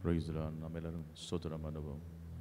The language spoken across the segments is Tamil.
பிரைஸ்லான் நம்ம எல்லாரும் ஸ்தோத்திரம் பண்ணுவோம்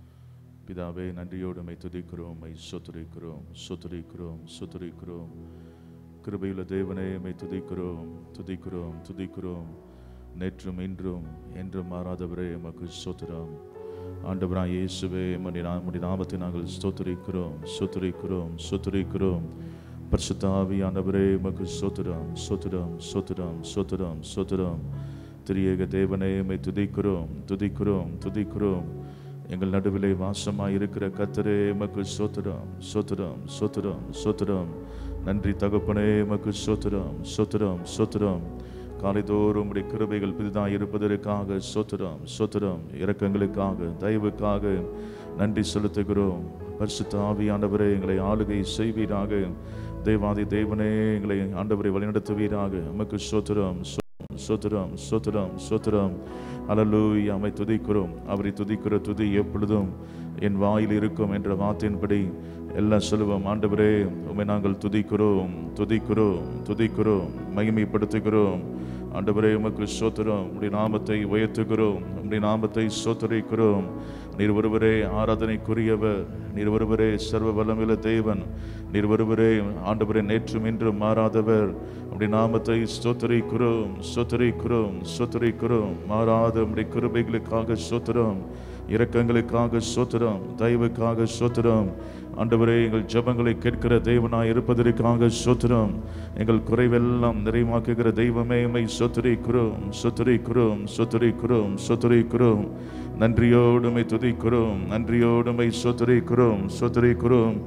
பிதாவே நன்றியோடு மை துதிக்கிறோம் மை சொத்துரிக்கிறோம் சொத்துரிக்கிறோம் சொத்துரிக்கிறோம் கிருபையுள்ள தேவனே மை துதிக்கிறோம் துதிக்கிறோம் துதிக்கிறோம் நேற்றும் இன்றும் என்றும் மாறாதவரே எமக்கு ஸ்தோத்திரம் ஆண்டவரா இயேசுவே மணி நம்முடைய நாமத்தை நாங்கள் ஸ்தோத்திரிக்கிறோம் ஸ்தோத்திரிக்கிறோம் ஸ்தோத்திரிக்கிறோம் பரிசுத்த ஆவியானவரே எமக்கு ஸ்தோத்திரம் ஸ்தோத்திரம் ஸ்தோத்திரம் ஸ்தோத்திரம் ஸ்தோத்திரம் திரியேக தேவனே எம்மை துதிக்கிறோம் துதிக்கிறோம் துதிக்கிறோம் எங்கள் நடுவிலே வாசமாய் இருக்கிற கத்தரே எமக்கு சோத்திரம் சோத்திரம் சோத்திரம் சோத்திரம் நன்றி தகப்பனே எமக்கு சோத்திரம் சோத்திரம் சோத்திரம் காலைதோறும் உடைய கிருபைகள் புதிதாக இருப்பதற்காக சோத்திரம் சோத்திரம் இரக்கங்களுக்காக தயவுக்காக நன்றி செலுத்துகிறோம் பரிசுத்த ஆவியானவரே எங்களை ஆளுகை செய்வீராக தேவாதி தேவனே எங்களை ஆண்டவரை வழிநடத்துவீராக எமக்கு சோத்திரம் சோத்திரம் சோத்திரம் சோத்திரம் அலலூய் அமை துதிக்கிறோம் அவரை துதிக்கிற துதி எப்பொழுதும் என் வாயில் இருக்கும் என்ற வார்த்தையின்படி எல்லாம் சொல்லுவோம் ஆண்டவரே உண்மை நாங்கள் துதிக்கிறோம் துதிக்கிறோம் துதிக்கிறோம் மகிமைப்படுத்துகிறோம் ஆண்டவரே உமக்கு சோத்திரம் உடைய நாமத்தை உயர்த்துகிறோம் உடைய நாமத்தை சோத்தரிக்கிறோம் நீர் ஒருவரே ஆராதனைக்குரியவர் நீர் ஒருவரே சர்வ வல்லமில்ல தேவன் நீர் ஒருவரே ஆண்டவரே நேற்றும் இன்றும் மாறாதவர் அப்படி நாமத்தை ஸ்தோத்தரிக்கிறோம் ஸ்தோத்தரிக்கிறோம் ஸ்தோத்தரிக்கிறோம் மாறாத உடைய கிருபைகளுக்காக சோத்திரம் இரக்கங்களுக்காக சோத்திரம் தயவுக்காக சோத்திரம் ஆண்டவரே எங்கள் ஜெபங்களை கேட்கிற தேவனாய் இருப்பதற்காக சோத்திரம் எங்கள் குறைவெல்லாம் நிறைவாக்குகிற தெய்வமே உம்மை சொத்துரிக்கிறோம் சொத்துரிக்கிறோம் சொத்துரிக்கிறோம் சொத்துரிக்கிறோம் நன்றியோடுமை துதிக்கிறோம் நன்றியோடுமை சொத்துரிக்கிறோம் சொத்துரிக்கிறோம்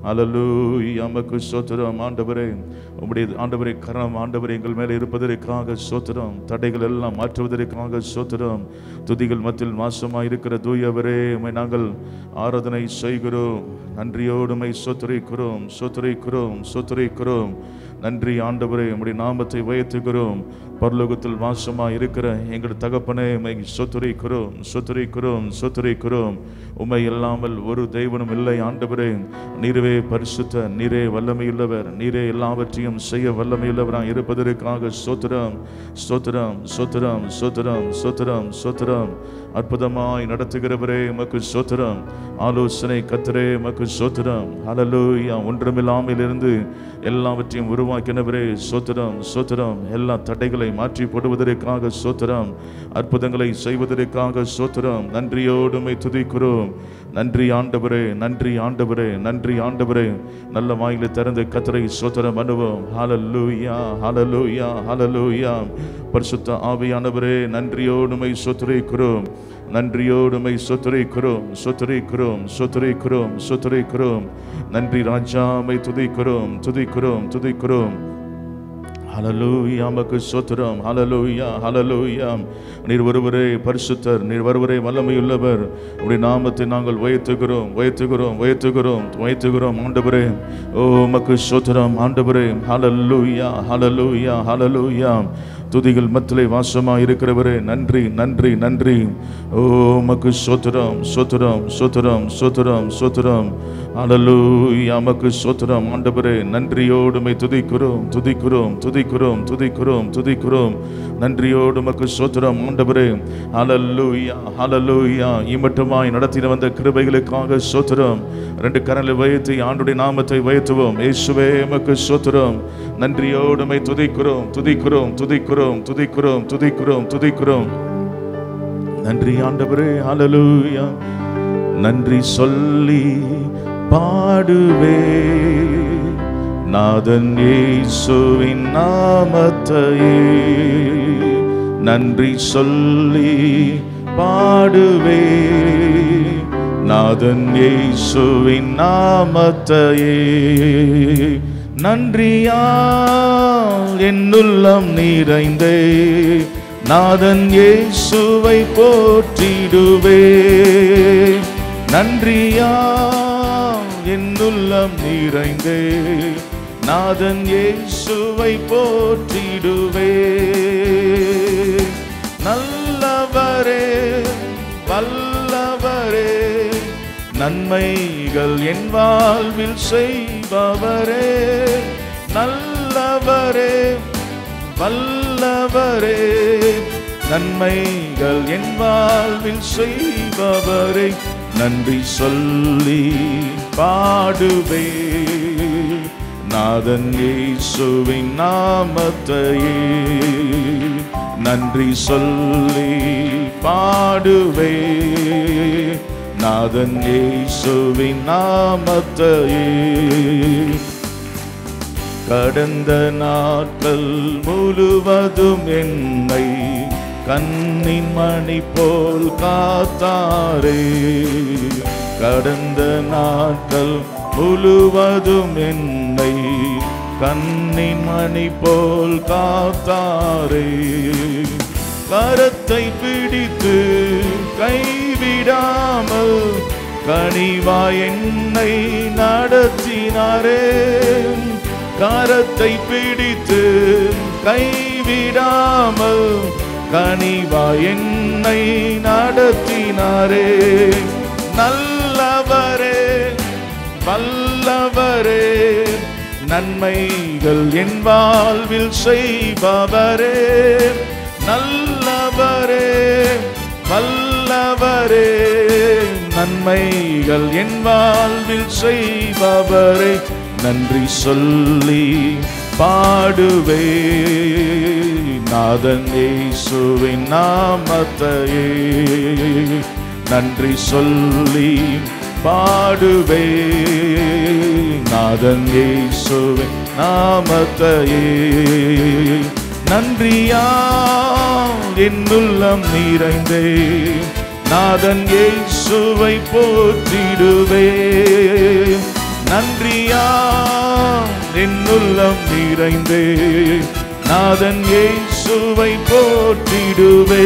அலலூய் அமக்கு சோத்திரம் ஆண்டவரே உம்முடைய ஆண்டவரே கரம் ஆண்டவரே எங்கள் மேலே இருப்பதற்காக சோத்திரம் தடைகள் எல்லாம் மாற்றுவதற்காக சோத்திரம் துதிகள் மத்தியில் மாசமாய் இருக்கிற தூயவரே உம்மை நாங்கள் ஆராதனை செய்கிறோம் நன்றியோடுமை சொத்துரைக்கிறோம் சொத்துரைக்கிறோம் சொத்துரைக்கிறோம் நன்றி ஆண்டவரே உம்முடைய நாமத்தை உயர்த்துகிறோம் பரலோகத்தில் வாசமாய் இருக்கிற எங்கள் தகப்பனே உம்மை சொத்துரைக்கிறோம் சொத்துரைக்கிறோம் சொத்துரைக்கிறோம் உம்மை இல்லாமல் ஒரு தெய்வனும் இல்லை ஆண்டவரே நீரே பரிசுத்த நீரே வல்லமையுள்ளவர் நீரே எல்லாவற்றையும் செய்ய வல்லமையுள்ளவராக இருப்பதற்காக சோத்திரம் சோத்திரம் சோத்திரம் சோத்திரம் சோத்திரம் சோத்திரம் அற்புதமாய் நடத்துகிறவரே மக்கு சோத்திரம் ஆலோசனை கத்தரே மக்கு சோத்திரம் ஹalleluya ஒன்றுமில்லாமல் இருந்து எல்லாவற்றையும் உருவாக்கினவரே சோத்திரம் சோத்திரம் எல்லா தடைகளை மாற்றி போடுவதற்காக சோத்திரம் அற்புதங்களை செய்வதற்காக சோத்திரம் நன்றியோடுமை துதிக்கிறோம் நன்றி ஆண்டவரே நன்றி ஆண்டவரே நன்றி ஆண்டவரே நல்ல வாயில திறந்து கத்தரை சோத்திரம் அனுபவம் ஹalleluya ஹalleluya ஹalleluya பரிசுத்த ஆவியானவரே நன்றியோடுமை சொத்துரைக்கிறோம் நன்றியோடுமை சொத்துரைக்கிறோம் சொத்துரைக்கிறோம் சொத்துரைக்கிறோம் சொத்துரைக்கிறோம் நன்றி ராஜாமை துதிக்கிறோம் துதிக்கிறோம் துதிக்கிறோம் ஹலலூயா மக்கு சோத்திரம் ஹலலூயா ஹலலூயா நீர் ஒருவரே பரிசுத்தர் நீர் ஒருவரே வல்லமையுள்ளவர் உடைய நாமத்தை நாங்கள் உயர்த்துகிறோம் உயர்த்துகிறோம் உயர்த்துகிறோம் உயர்த்துகிறோம் ஆண்டவரே ஓ மக்கு சோத்திரம் ஆண்டவரே ஹலலூயா ஹலலூயா ஹலலூயா துதிகள் மத்திலே வாசமா இருக்கிறவரே நன்றி நன்றி நன்றி ஓ மக்கு சோத்திரம் சோத்திரம் சோத்திரம் சோத்திரம் சோத்திரம் அலலூயா மக்கு சோத்திரம் ஆண்டவரே நன்றியோடுமை துதிக்கிறோம் துதிக்கிறோம் துதிக்கிறோம் துதிக்கிறோம் துதிக்கிறோம் நன்றியோடு மக்கு சோத்திரம் ஆண்டவரே அலலூயா அலலூயா இம்மட்டுமாய் நடத்தின வந்த கிருபைகளுக்காக சோத்திரம் ரெண்டு கரலை வைத்து ஆண்டுடைய நாமத்தை வைத்துவோம் இயேசுவே மக்கு சோத்திரம் நன்றியோடுமை துதிக்கிறோம் துதிக்கிறோம் துதிக்கிறோம் துதிக்கிறோம் துதிக்கிறோம் துதிக்கிறோம் நன்றி ஆண்டவரே ஹalleluya நன்றி சொல்லி பாடுவே நாதன் இயேசுவின் நாமத்தையே நன்றி சொல்லி பாடுவே நாதன் இயேசுவின் நாமத்தையே நன்றியால் என்னுள்ளம் நிறைந்தே நாதன் இயேசுவை போற்றிடுவே நன்றியால் என்னுள்ளம் நிறைந்தே நாதன் இயேசுவை போற்றிடுவே நல்லவரே வல்லவரே நன்மைகள் என் வாழ்வில் செய்பவரே நல்லவரே வல்லவரே நன்மைகள் என் வாழ்வில் செய்பவரை நன்றி சொல்லி பாடுவே நாதன் இயேசுவின் நாமத்தையே நன்றி சொல்லி பாடுவே நாதன் இயேசுவின் நாமத்தையே கடந்த நாட்கள் முழுவதும் என்னை கண்ணின் மணி போல் காத்தாரே கடந்த நாட்கள் முழுவதும் என்னை கண்ணின் மணி போல் காத்தாரே கரத்தை பிடித்து கைவிடாமல் கனிவா என்னை நடத்தினாரே கரத்தை பிடித்து கைவிடாமல் கனிவா என்னை நடத்தினாரே நல்லவரே வல்லவரே நன்மைகள் என் வாழ்வில் செய்பவரே நல்லவரே வல்லவரே நன்மைகள் என் வாழ்வில் செய்பவரே நன்றி சொல்லி பாடுவே நாதன் இயேசுவின் நாமத்தையே நன்றி சொல்லி பாடுவே நாதன் இயேசுவின் நாமத்தையே நன்றியா என் உள்ளம் நிறைந்தே நாதன் இயேசுவை போற்றிடுவே நன்றியா என் உள்ளம் நிறைந்தே நாதன் இயேசுவை போற்றிடுவே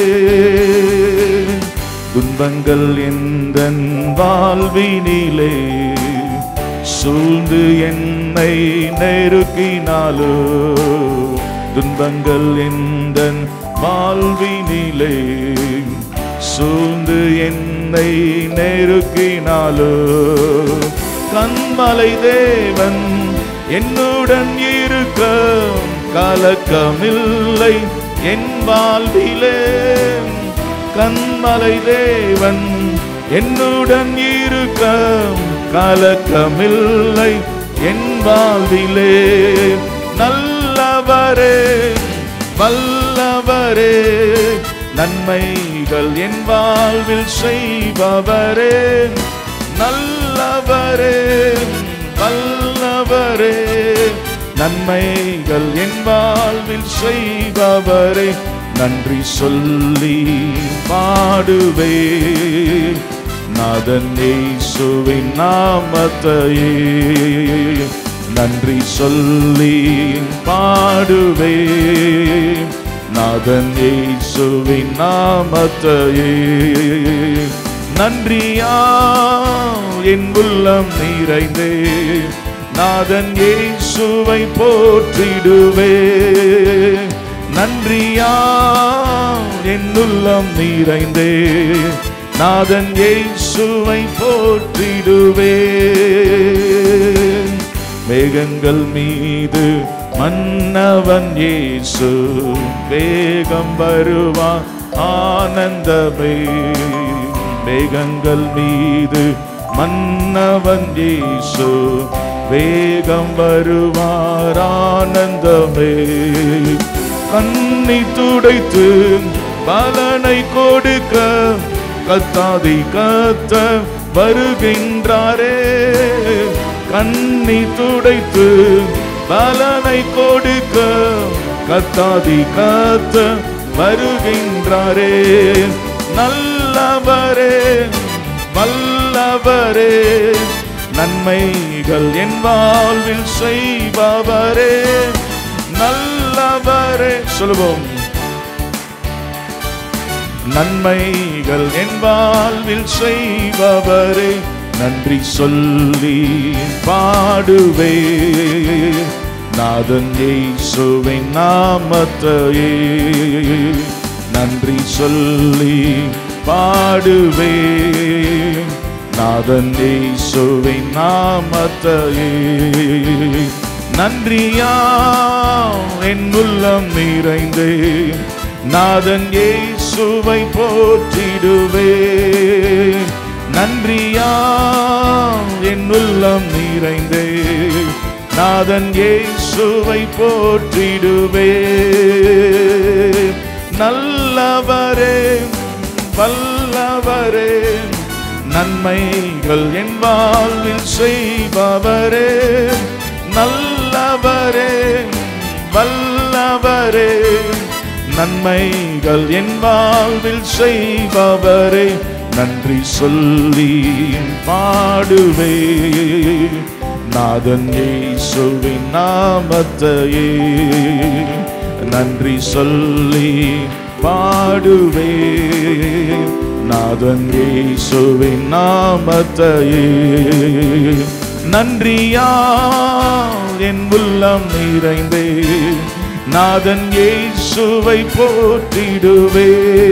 துன்பங்கள் எந்தன் வாழ்வினிலே சூழ்ந்து என்னை நெருக்கினாலோ துன்பங்கள் எந்தன் வாழ்வினிலே சூழ்ந்து என்னை நெருக்கினாலோ கண்மலை தேவன் என்னுடன் இருக்க கலக்கமில்லை என் வாழ்விலே கண்மலை தேவன் என்னுடன் இருக்க கலக்கமில்லை என் வாழ்விலே நல்லவரே வல்லவரே நன்மைகள் என் வாழ்வில் செய்பவரே நல்லவரே வல்லவரே நன்மைகள் என் வாழ்வில் செய்பவரே நன்றி சொல்லி பாடுவே நாதன் இயேசுவின் நாமத்தையே நன்றி சொல்லி பாடுவே நாதன் இயேசுவின் நாமத்தையே நன்றியா என் உள்ளம் நிறைந்தே நாதன் இயேசுவை போற்றிடுவே நன்றியா என் உள்ளம் நிறைந்தே நாதன் இயேசுவை போற்றிடுவே மேகங்கள் மீது மன்னவன் இயேசு வேகம் வருவான் ஆனந்தமே மேகங்கள் மீது மன்னவன் இயேசு வேகம் வருவார் ஆனந்தமே கண்ணி துடைத்து பலனை கொடுக்க கத்தாதி கத்த வருகின்றாரே கண்ணி துடைத்து பலனை கொடுக்க கத்தாதி கத்த வருகின்றாரே நல்லவரே வல்லவரே நன்மைகள் என் வாழ்வில் செய்பவரே நல்லவரே சொல்லுவோம் நன்மைகள் என் வாழ்வில் செய்பவரே நன்றி சொல்லி பாடுவே நாதன் இயேசுவின் நாமத்தையே நன்றி சொல்லி பாடுவே நாதன் இயேசுவின் நாமத்தையே நன்றியா என் உள்ளம் நிறைந்தே நாதன் இயேசுவை போற்றிடுவே நன்றியா என் உள்ளம் நிறைந்தே நாதன் இயேசுவை போற்றிடுவே நல்லவரே வல்லவரே நன்மைகள் என் வாழ்வில் செய்பவரே நல்லவரே வல்லவரே நன்மைகள் என் வாழ்வில் செய்பவரே நன்றி சொல்லி பாடுவே நாதன் இயேசுவின் நாமத்தையே நன்றி சொல்லி பாடுவே நாதன் இயேசுவின் நாமத்தையே நன்றியா என் உள்ளம் நிறைந்தே நாதன் இயேசுவை போற்றிடுவே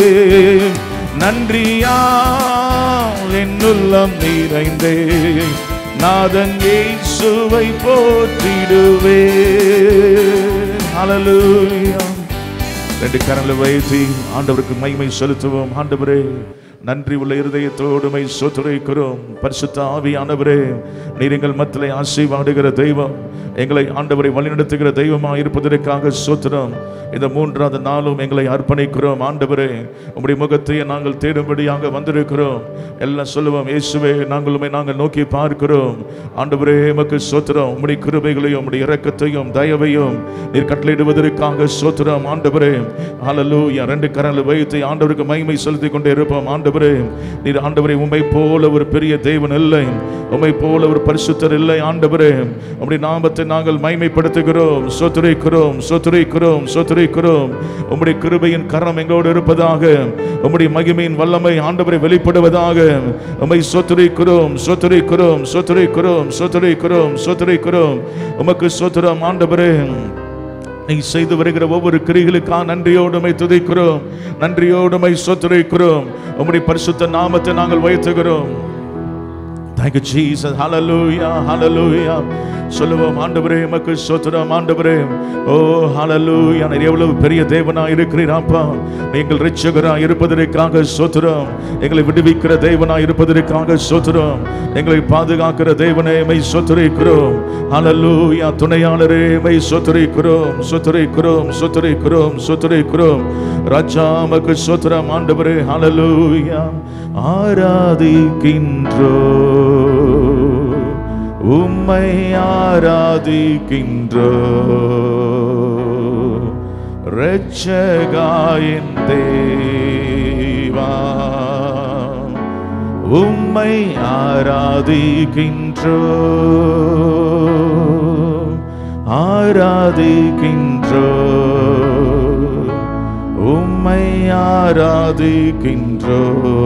நன்றியா என் உள்ளம் நிறைந்தே நாதன் இயேசுவை போற்றிடுவே ஹalleluya ரெண்டு கரங்களை வைத்து ஆண்டவருக்கு மகிமை செலுத்துவோம் ஆண்டவரே நன்றி உள்ள இருதயத்தோடுமை சொத்துரைக்கிறோம் பரிசுத்த ஆவியானவரே நீர் எங்கள் மத்திலே ஆசீர்வாடுகிற தெய்வம் எங்களை ஆண்டவரை வழிநடத்துகிற தெய்வமா இருப்பதற்காக சோத்திரம் இந்த மூன்றாவது நாளும் எங்களை அர்ப்பணிக்கிறோம் ஆண்டவரே உம்முடைய முகத்தையே நாங்கள் தேடும்படியாக வந்திருக்கிறோம் எல்லாம் சொல்லுவோம் இயேசுவே நாங்கள் உம்மை நாங்கள் நோக்கி பார்க்கிறோம் ஆண்டவரே எமக்கு சோத்திரம் உம்முடைய கிருபைகளையும் உம்முடைய இரக்கத்தையும் தயவையும் நீர் கட்டளையிடுவதற்காக சோத்திரம் ஆண்டவரே ஹalleluya ரெண்டு கரங்களை வைத்து ஆண்டவருக்கு மகிமை செலுத்தி கொண்டே இருப்போம் ஆண்டவரே நீர் ஆண்டவரே உம்மை போல ஒரு பெரிய தேவன் இல்லை உம்மை போல ஒரு பரிசுத்தர் இல்லை ஆண்டவரே உம்முடைய நாமத்தை நாங்கள் மகிமைப்படுத்துகிறோம் சோத்துரைக்கிறோம் சோத்துரைக்கிறோம் சோத்துரைக்கிறோம் உம்முடைய கிருபையின் கரம் எங்களோடு இருப்பதாக உம்முடைய மகிமையின் வல்லமை ஆண்டவரை வெளிப்படுவதாக உம்மை சோத்துரைக்கிறோம் சோத்துரைக்கிறோம் சோத்துரைக்கிறோம் சோத்துரைக்கிறோம் சோத்துரைக்கிறோம் உமக்கு சோத்துரம் ஆண்டவரே நீ செய்து வருகிற ஒவ்வொரு கிரிகளுக்காக நன்றியோடுமை துதிக்கிறோம் நன்றியோடுமை சொத்துரைக்கிறோம் உம்முடைய பரிசுத்த நாமத்தை நாங்கள் வைத்துகிறோம் Thank you, Jesus. Hallelujah. Hallelujah. சொல்லுவோம் ஆண்டவரே எமக்கு சோத்திரம் ஆண்டவரே ஓ ஹalleluya நீர் எவ்வளவு பெரிய தேவனா இருக்கிறீராப்பா நீங்கள் ரட்சகரா இருப்பதற்காக சோத்திரம் எங்களை விடுவிக்கிற தேவனா இருப்பதற்காக சோத்திரம் எங்களை பாதுகாக்கிற தேவனே மை சொத்துரைக்கிறோம் ஹalleluya துணையாளரே மை சொத்துரைக்கிறோம் சொத்துரைக்கிறோம் சொத்துரைக்கிறோம் சொத்துரைக்கிறோம் ராஜா மக்கு சோத்திரம் ஆண்டவரே ஹalleluya ஆராதிக்கின்றோ உம்மை ஆராதிக்கின்றோ ரட்சகாயின் தேவா உம்மை ஆராதிக்கின்றோ ஆராதிக்கின்றோ உம்மை ஆராதிக்கின்றோ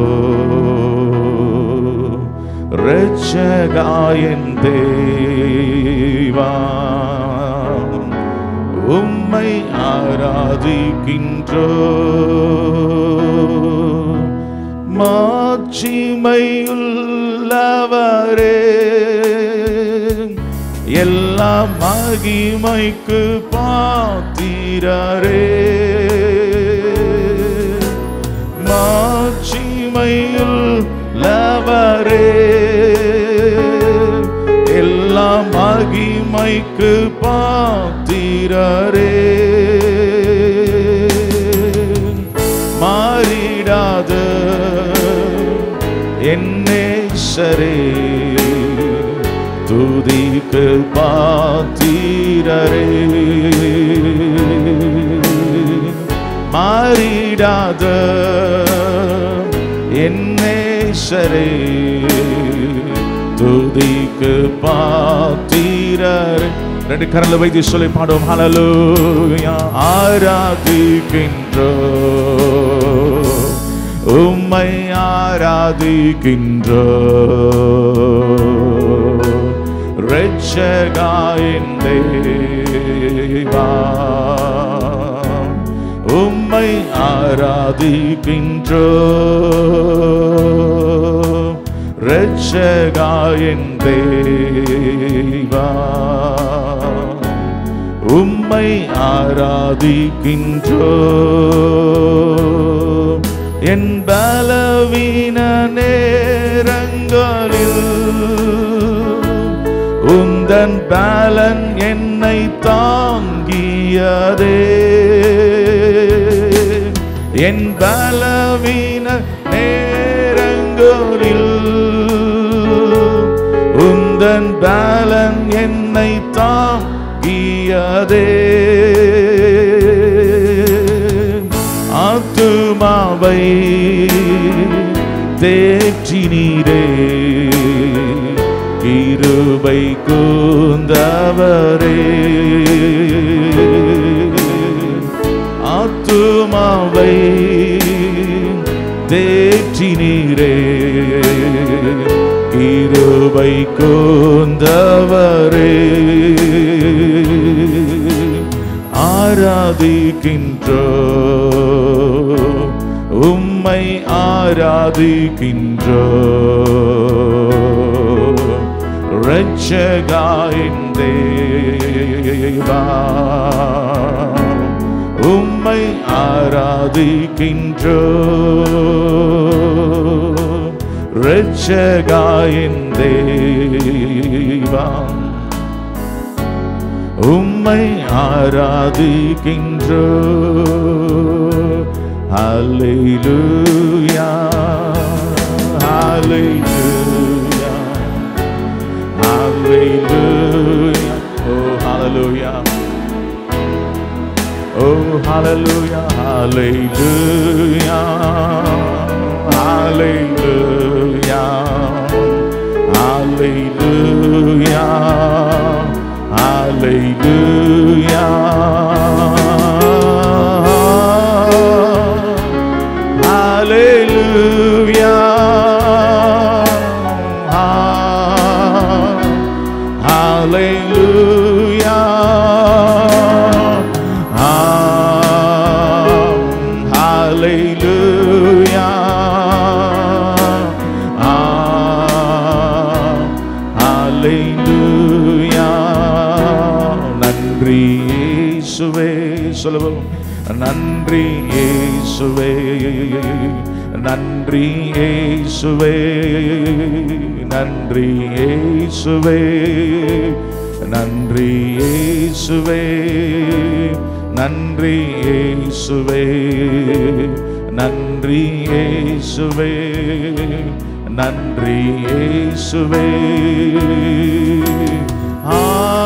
ரட்சகாயின் தேவா உம்மை ஆராதிக்கின்றோ மாட்சிமையுள்ளவரே எல்லாம் மகிமைக்கு பாத்திரரே மாட்சிமையுள்ளவரே எல்லாம் மகிமைக்கு பாத்திரரே மாறிடாத என்னேசரே துதிக்கு பாத்திரரே மாறிடாத என்னேசரே துதிக்கு பாத்திரரே ரெண்டு கரல வைத்து சொல்லி பாடுவோம் ஹalleluya ஆராதிக்கின்றோ உம்மை ஆராதிக்கின்றோ ரட்சகாயின் தேவா உம்மை ஆராதிக்கின்றோ ரட்சகாயின் தேவா உம்மை ஆராதிக்கின்றோ என் பலவீன நேரங்களில் உந்தன் பலன் என்னை தாங்கியதே என் பலவீன நேரங்களில் உந்தன் பலன் என்னை தாங்கியதே ஆத்துமாவை தேற்றினீரே கிருபை கூந்தவரே ஆத்துமாவை தேற்றினீரே கிருபை கூந்தவரே ஆராதிக்கின்றோ உம்மை ஆராதிக்கின்றோ ரட்சகாயின் தேவா உம்மை ஆராதிக்கின்றோ ரட்சகாயின் தேவா உம்மை ஆராதிக்கின்றோ ஹalleluya ஹalleluya ஹalleluya oh hallelujah oh hallelujah hallelujah hallelujah hallelujah Hallelujah. Hallelujah. Hallelujah. Hallelujah. Hallelujah. நன்றி இயேசுவே சொல்லுவோம் நன்றி இயேசுவே நன்றி இயேசுவே நன்றி இயேசுவே நன்றி இயேசுவே நன்றி இயேசுவே நன்றி இயேசுவே நன்றி இயேசுவே ஆ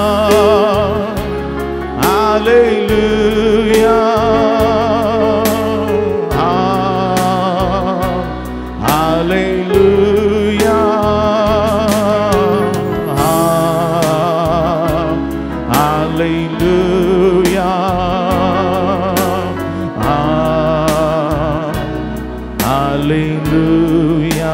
Hallelujah. Ah, Hallelujah. Ah, Hallelujah. Ah, Hallelujah.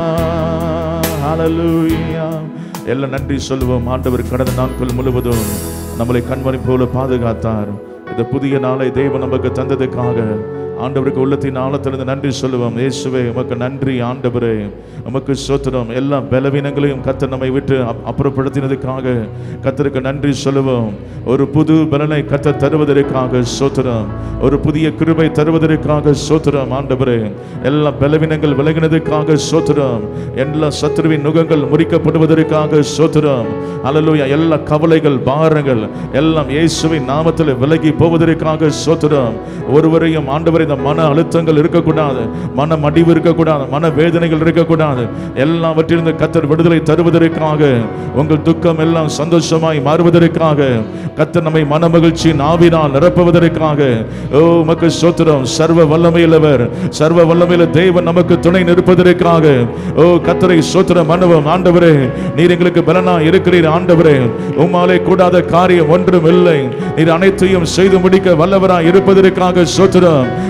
Hallelujah. எல்லாம் நன்றி சொல்லுவோம் ஆண்டவர் கடந்த நாட்கள் முழுவதும் நம்மளை கண்மணி போல பாதுகாத்தார் இந்த புதிய நாளை தேவன் நமக்கு தந்ததுக்காக ஆண்டவருக்கு உள்ளத்தின் ஆழத்திலிருந்து நன்றி சொல்லுவோம் இயேசுவே உமக்கு நன்றி ஆண்டவரே உமக்கு சோத்திரம் எல்லா பலவீனங்களையும் கத்தர் நம்மை விட்டு அப்- அப்புறப்படுத்தினதுக்காக கத்தருக்கு நன்றி சொல்லுவோம் ஒரு புது பலனை கத்தர் தருவதற்காக சோத்திரம் ஒரு புதிய கிருபை தருவதற்காக சோத்திரம் ஆண்டவரே எல்லா பலவீனங்கள் விலகினதுக்காக சோத்திரம் எல்லா சத்துருவின் நுகங்கள் முறிக்கப்படுவதற்காக சோத்திரம் அல்லலுயா எல்லா கவலைகள் பாரங்கள் எல்லாம் இயேசுவின் நாமத்தில் விலகி போவதற்காக சோத்திரம் ஒருவரையும் ஆண்டவரை இந்த மன அழுத்தங்கள் இருக்கக்கூடாது மன மடிவு இருக்கக்கூடாது மன வேதனைகள் இருக்கக்கூடாது எல்லாவற்றிலிருந்து கத்தர் விடுதலை தருவதற்காக உங்கள் துக்கம் எல்லாம் சந்தோஷமாய் மாறுவதற்காக கத்தர் நம்மை மன மகிழ்ச்சி நாவினால் நிரப்புவதற்காக ஓ உமக்கு சோத்திரம் சர்வ வல்லமையுள்ளவர் சர்வ வல்லமையில தேவன் நமக்கு துணை நிற்பதற்காக ஓ கத்தரை சோத்திரம் மனுவம் ஆண்டவரே நீர் எங்களுக்கு பலனா இருக்கிறீர் ஆண்டவரே உம்மாலே கூடாத காரியம் ஒன்றும் இல்லை நீர் அனைத்தையும் செய்து முடிக்க வல்லவராய் இருப்பதற்காக சோத்திரம்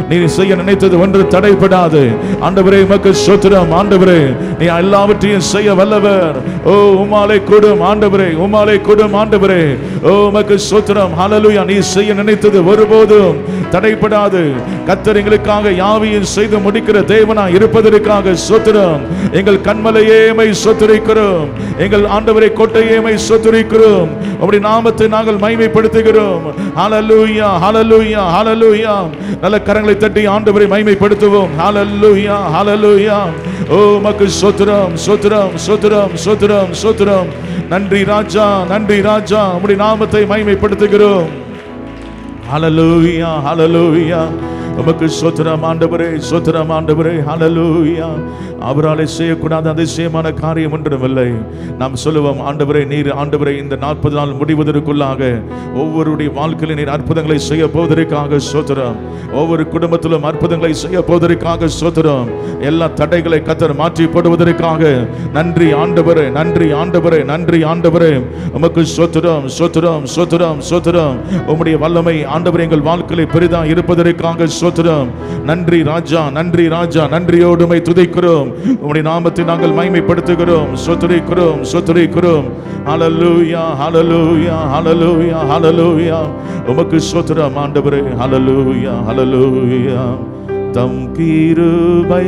நீ செய்ய நினைத்தது ஒன்று தடைப்படாது ஆண்டவரே உமக்கு சோத்திரம் ஆண்டவரே நீ எல்லாவற்றையும் செய்ய வல்லவர் ஓ உமாலை கொடும் ஆண்டவரே உமாலை கொடும் ஆண்டவரே ஓ உமக்கு சோத்திரம் ஹalleluya நீ செய்ய நினைத்தது ஒருபோதும் தடைப்படாது கத்தர் எங்களுக்காக யாவையும் செய்து முடிக்கிற தேவனா இருப்பதற்காக சோத்திரம் எங்கள் கண்மலையேமை சொத்துரைக்கிறோம் எங்கள் ஆண்டவரை கோட்டையேமை சொத்துரைக்கிறோம் அப்படி நாமத்தை நாங்கள் மைமைப்படுத்துகிறோம் ஹalleluya ஹalleluya ஹalleluya நல்ல கரங்களை தட்டி ஆண்டவரை மைமைப்படுத்துவோம் ஹalleluya ஹalleluya ஓ மக்கு சோத்திரம் சோத்திரம் சோத்திரம் சோத்திரம் சோத்திரம் நன்றி ராஜா நன்றி ராஜா அப்படி நாமத்தை மைமைப்படுத்துகிறோம் ஹalleluya ஹalleluya உமக்கு சோத்திரம் ஆண்டவரே சோத்திரம் ஆண்டவரே ஹalleluya அவராலே செய்யக்கூடாத அதிசயமான காரியம் ஒன்றும் இல்லை நாம் சொல்லுவோம் ஆண்டவரே நீர் ஆண்டவரே இந்த நாற்பது நாள் முடிவதற்குள்ளாக ஒவ்வொருடைய வாழ்க்கையில நீர் அற்புதங்களை செய்ய போவதற்காக சோத்திரம் ஒவ்வொரு குடும்பத்திலும் அற்புதங்களை செய்ய போவதற்காக சோத்திரம் எல்லா தடைகளை கத்தர் மாற்றி போடுவதற்காக நன்றி ஆண்டவரே நன்றி ஆண்டவரே நன்றி ஆண்டவரே உமக்கு சோத்திரம் சோத்திரம் சோத்திரம் சோத்திரம் உம்முடைய வல்லமை ஆண்டவரே எங்கள் வாழ்க்கையில பெரிதா இருப்பதற்காக சோத்திரம் நன்றி ராஜா நன்றி ராஜா நன்றியோடு உம்மை துதிக்கிறோம் உம்முடைய நாமத்தை நாங்கள் மகிமைப்படுத்துகிறோம் சொத்துரைக்கிறோம் சொத்துரைக்கிறோம் ஹalleluya ஹalleluya ஹalleluya ஹalleluya உமக்கு சோத்திரம் ஆண்டவரே ஹalleluya ஹalleluya தம் கிருபை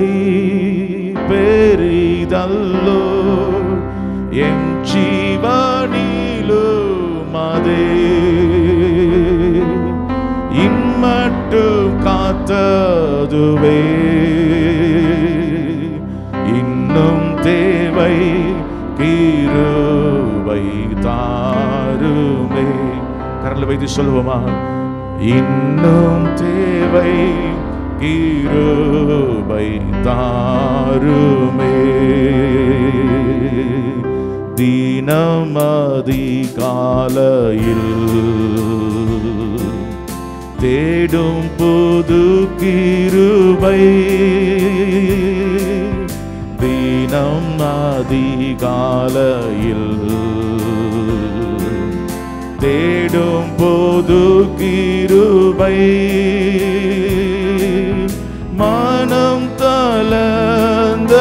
பெரிதல்லோ என் ஜீவனிலும் அதே இம்மட்டும் காத்ததுவே இன்னும் தேவை கிருபை தாருமே கரல வைத்து சொல்லுவோமா இன்னும் தேவை கிருபை தாருமே தினம் அதிகாலையில் தேடும் புது கிருபை தினம் அதிகாலையில் தேடும் போது கிருபை மனம் தளர்ந்த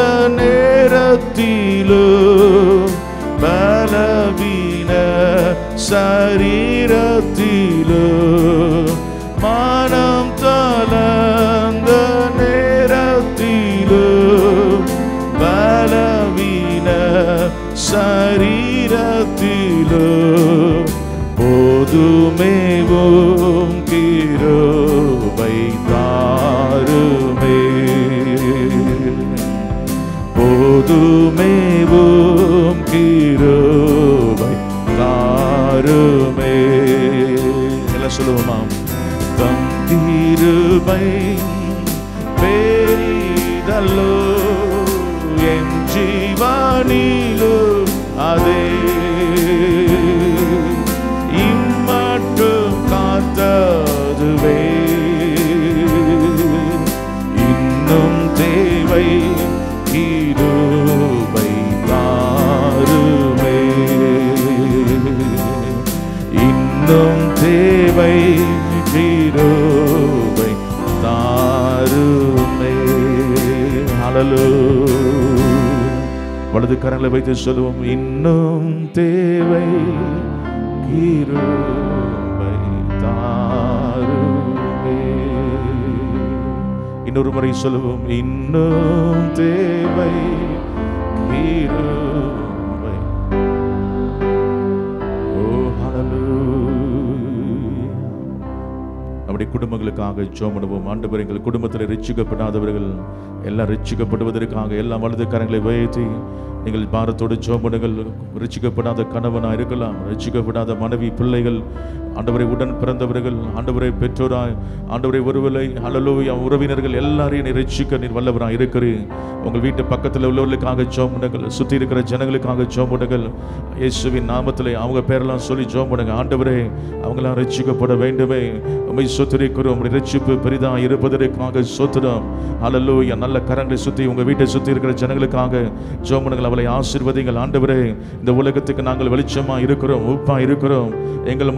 நேரத்திலும் பலவீன சரீரத்திலும் மனம் தளர்ந்த நேரத்திலும் பலவீன சரீரத்திலும் போதுமேவும் கிருபை தாருமே போதுமேவும் கிருபை தாருமே எல்லாம் சொல்லுவோமா தம் கிருபை பெரிதல்லோ என் ஜீவனிலும் அதே இம்மட்டும் காத்ததுவே இன்னும் தேவை கிருபை தாருமே இன்னும் தேவை கிருபை தாருமே ஹalleluya வலது கரங்களை வைத்து சொல்லுவோம் இன்னும் தேவை கிருபை தாருமே இன்னொரு முறை சொல்லுவோம் இன்னும் தேவை கிருபை ஓ ஹalleluya நம்முடைய குடும்பங்களுக்காக ஜோமனுவோம் ஆண்டவர் எங்கள் குடும்பத்தில் ரட்சிக்கப்படாதவர்கள் எல்லாம் ரட்சிக்கப்படுவதற்காக எல்லாம் வலது கரங்களை உயர்த்தி நீங்கள் பாரத்தோடு ஜோமனுங்கள் ரட்சிக்கப்படாத கணவனாக இருக்கலாம் ரட்சிக்கப்படாத மனைவி பிள்ளைகள் ஆண்டவரை உடன் பிறந்தவர்கள் ஆண்டவரை பெற்றோராய் ஆண்டவரை ஒருவரை அழலோயா உறவினர்கள் எல்லாரையும் நீ ரட்சிக்க நீர் வல்லவராக இருக்கிறீர் உங்கள் வீட்டு பக்கத்தில் உள்ளவர்களுக்காக ஜோமுடுங்கள் சுற்றி இருக்கிற ஜனங்களுக்காக ஜோமுடுங்கள் இயேசுவின் நாமத்தில் அவங்க பேரெல்லாம் சொல்லி ஜோமுடுங்க ஆண்டவரே அவங்களாம் ரட்சிக்கப்பட வேண்டுமே உண்மை சொத்துரிக்கிறோம் உங்களுடைய ரட்சிப்பு பெரிதாக இருப்பதற்காக சொத்துறோம் அலலூயா நல்ல கரங்களை சுற்றி உங்கள் வீட்டை சுற்றி இருக்கிற ஜனங்களுக்காக ஜோமுடுங்கள் அவளை ஆசீர்வதிங்கள் ஆண்டவரே இந்த உலகத்துக்கு நாங்கள் வெளிச்சமாக இருக்கிறோம் உப்பாக இருக்கிறோம் எங்கள் மூலமாக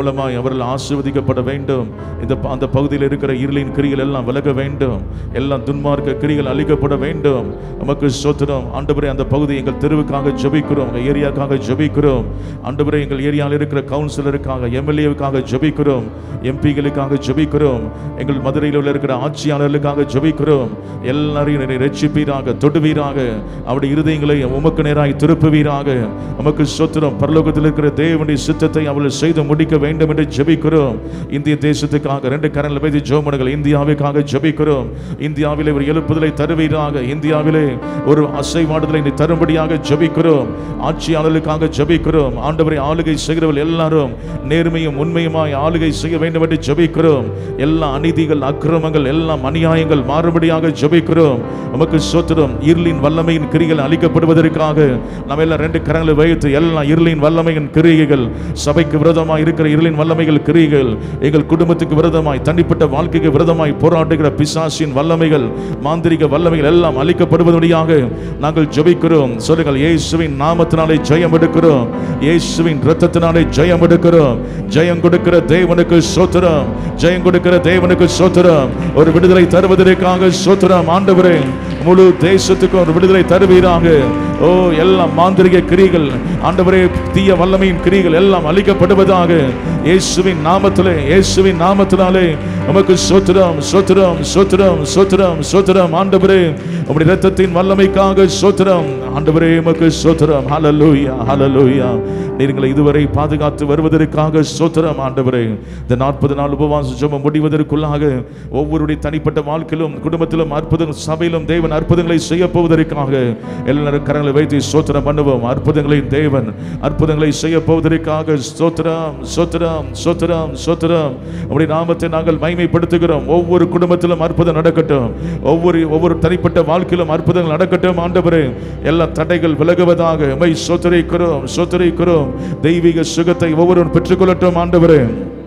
அவர்கள் ஆசீர்வதிக்கப்பட வேண்டும் இந்த ப- அந்த பகுதியில் இருக்கிற இருளின் கிரிகள் எல்லாம் விலக வேண்டும் எல்லாம் துன்மார்க்க கிரிகள் அழிக்கப்பட வேண்டும் நமக்கு சோத்திரம் ஆண்டவரே அந்த பகுதி எங்கள் தெருவுக்காக ஜெபிக்கிறோம் எங்கள் ஏரியாக்காக ஜெபிக்கிறோம் ஆண்டவரே எங்கள் ஏரியாவில் இருக்கிற கவுன்சிலருக்காக எம்எல்ஏவுக்காக ஜெபிக்கிறோம் எம்பிகளுக்காக ஜெபிக்கிறோம் எங்கள் மதுரையில் உள்ள இருக்கிற ஆட்சியாளர்களுக்காக ஜெபிக்கிறோம் எல்லாரையும் நீர் ரட்சிப்பீராக தொடுவீராக அவருடைய இருதயங்களை உமக்கு நேராய் திருப்புவீராக உமக்கு சொத்திரம் பரலோகத்தில் இருக்கிற தேவனுடைய சித்தத்தை அவர்கள் செய்து முடிக்க வேண்டும் என்று ஜெபிக்கிறோம் இந்திய தேசத்துக்காக ரெண்டு கரங்கள் வைத்து ஜோமனுகள் இந்தியாவுக்காக ஜெபிக்கிறோம் இந்தியாவிலே ஒரு எழுப்புதலை தருவீராக இந்தியாவிலே ஒரு அசைவாடுதலை நீ தரும்படியாக ஜெபிக்கிறோம் ஆட்சியாளர்களுக்காக ஜெபிக்கிறோம் ஆண்டவரை ஆளுகை செய்கிறவர்கள் எல்லாரும் நேர்மையும் உண்மையுமாய் ஆளுகை செய்ய வேண்டும் என்று ஜெபிக்கிறோம் எல்லா அநீதிகள் அக்கிரமங்கள் எல்லாம் அநியாயங்கள் மாறுபடியாக ஜெபிக்கிறோம் உமக்கு சோத்திரம் இருளின் வல்லமையின் கிரிகள் அளிக்கப்படுவதற்காக நம்ம எல்லாம் ரெண்டு கரங்களை வைத்து எல்லா இருளின் வல்லமையின் கிரியைகள் சபைக்கு விரோதமாய் இருக்கிற இருளின் வல்லமைகள் கிரியைகள் எங்கள் குடும்பத்துக்கு விரோதமாய் தனிப்பட்ட வாழ்க்கைக்கு விரோதமாய் போராடுகிற பிசாசின் வல்லமைகள் மாந்திரிக வல்லமைகள் எல்லாம் அளிக்கப்படுவதற்காக நாங்கள் ஜெபிக்கிறோம் சொல்லுங்கள் இயேசுவின் நாமத்தினாலே ஜெயம் எடுக்கிறோம் இயேசுவின் இரத்தத்தினாலே ஜெயம் எடுக்கிறோம் ஜெயம் கொடுக்கிற தேவனுக்கு சோத்திரம் ஜெயம் கொடுக்கிற தேவனுக்கு சோத்திரம் ஒரு விடுதலை தருவதற்காக சோத்திரம் ஆண்டவரே முழு தேசத்துக்கும் ஒரு விடுதலை தருவீராக ஓ எல்லாம் மாந்திரிக கிரிகள் ஆண்டவரே தீய வல்லமையின் கிரிகள் எல்லாம் அழிக்கப்படுவதாக இயேசுவின் நாமத்திலே இயேசுவின் நாமத்தினாலே நமக்கு சோத்திரம் சோத்திரம் சோத்திரம் சோத்திரம் சோத்திரம் ஆண்டவரே உம்முடைய இரத்தத்தின் வல்லமைக்காக சோத்திரம் ஆண்டவரே உமக்கு சோத்திரம் ஹalleluya ஹalleluya நீங்களை இதுவரை பாதுகாத்து வருவதற்காக சோத்திரம் ஆண்டவரே இந்த நாற்பது நாள் உபவாச ஜெபம் முடிவதற்குள்ளாக ஒவ்வொருடைய தனிப்பட்ட வாழ்க்கையிலும் குடும்பத்திலும் அற்புதம் சபையிலும் தேவன் அற்புதங்களை செய்ய போவதற்காக எல்லாரும் கரங்களை வைத்து சோத்திரம் பண்ணுவோம் அற்புதங்களின் தேவன் அற்புதங்களை செய்ய போவதற்காக சோத்திரம் சோத்திரம் சோத்திரம் சோத்திரம் அப்படி நாமத்தை நாங்கள் மைமைப்படுத்துகிறோம் ஒவ்வொரு குடும்பத்திலும் அற்புதம் நடக்கட்டும் ஒவ்வொரு ஒவ்வொரு தனிப்பட்ட வாழ்க்கையிலும் அற்புதங்கள் நடக்கட்டும் ஆண்டவரே எல்லா தடைகள் விலகுவதாக மை சோத்தரிக்கிறோம் சோத்தரிக்கிறோம் தெய்வீக சுகத்தை ஒவ்வொருவரும் பெற்றுக்கொள்ளட்டும் ஆண்டவரே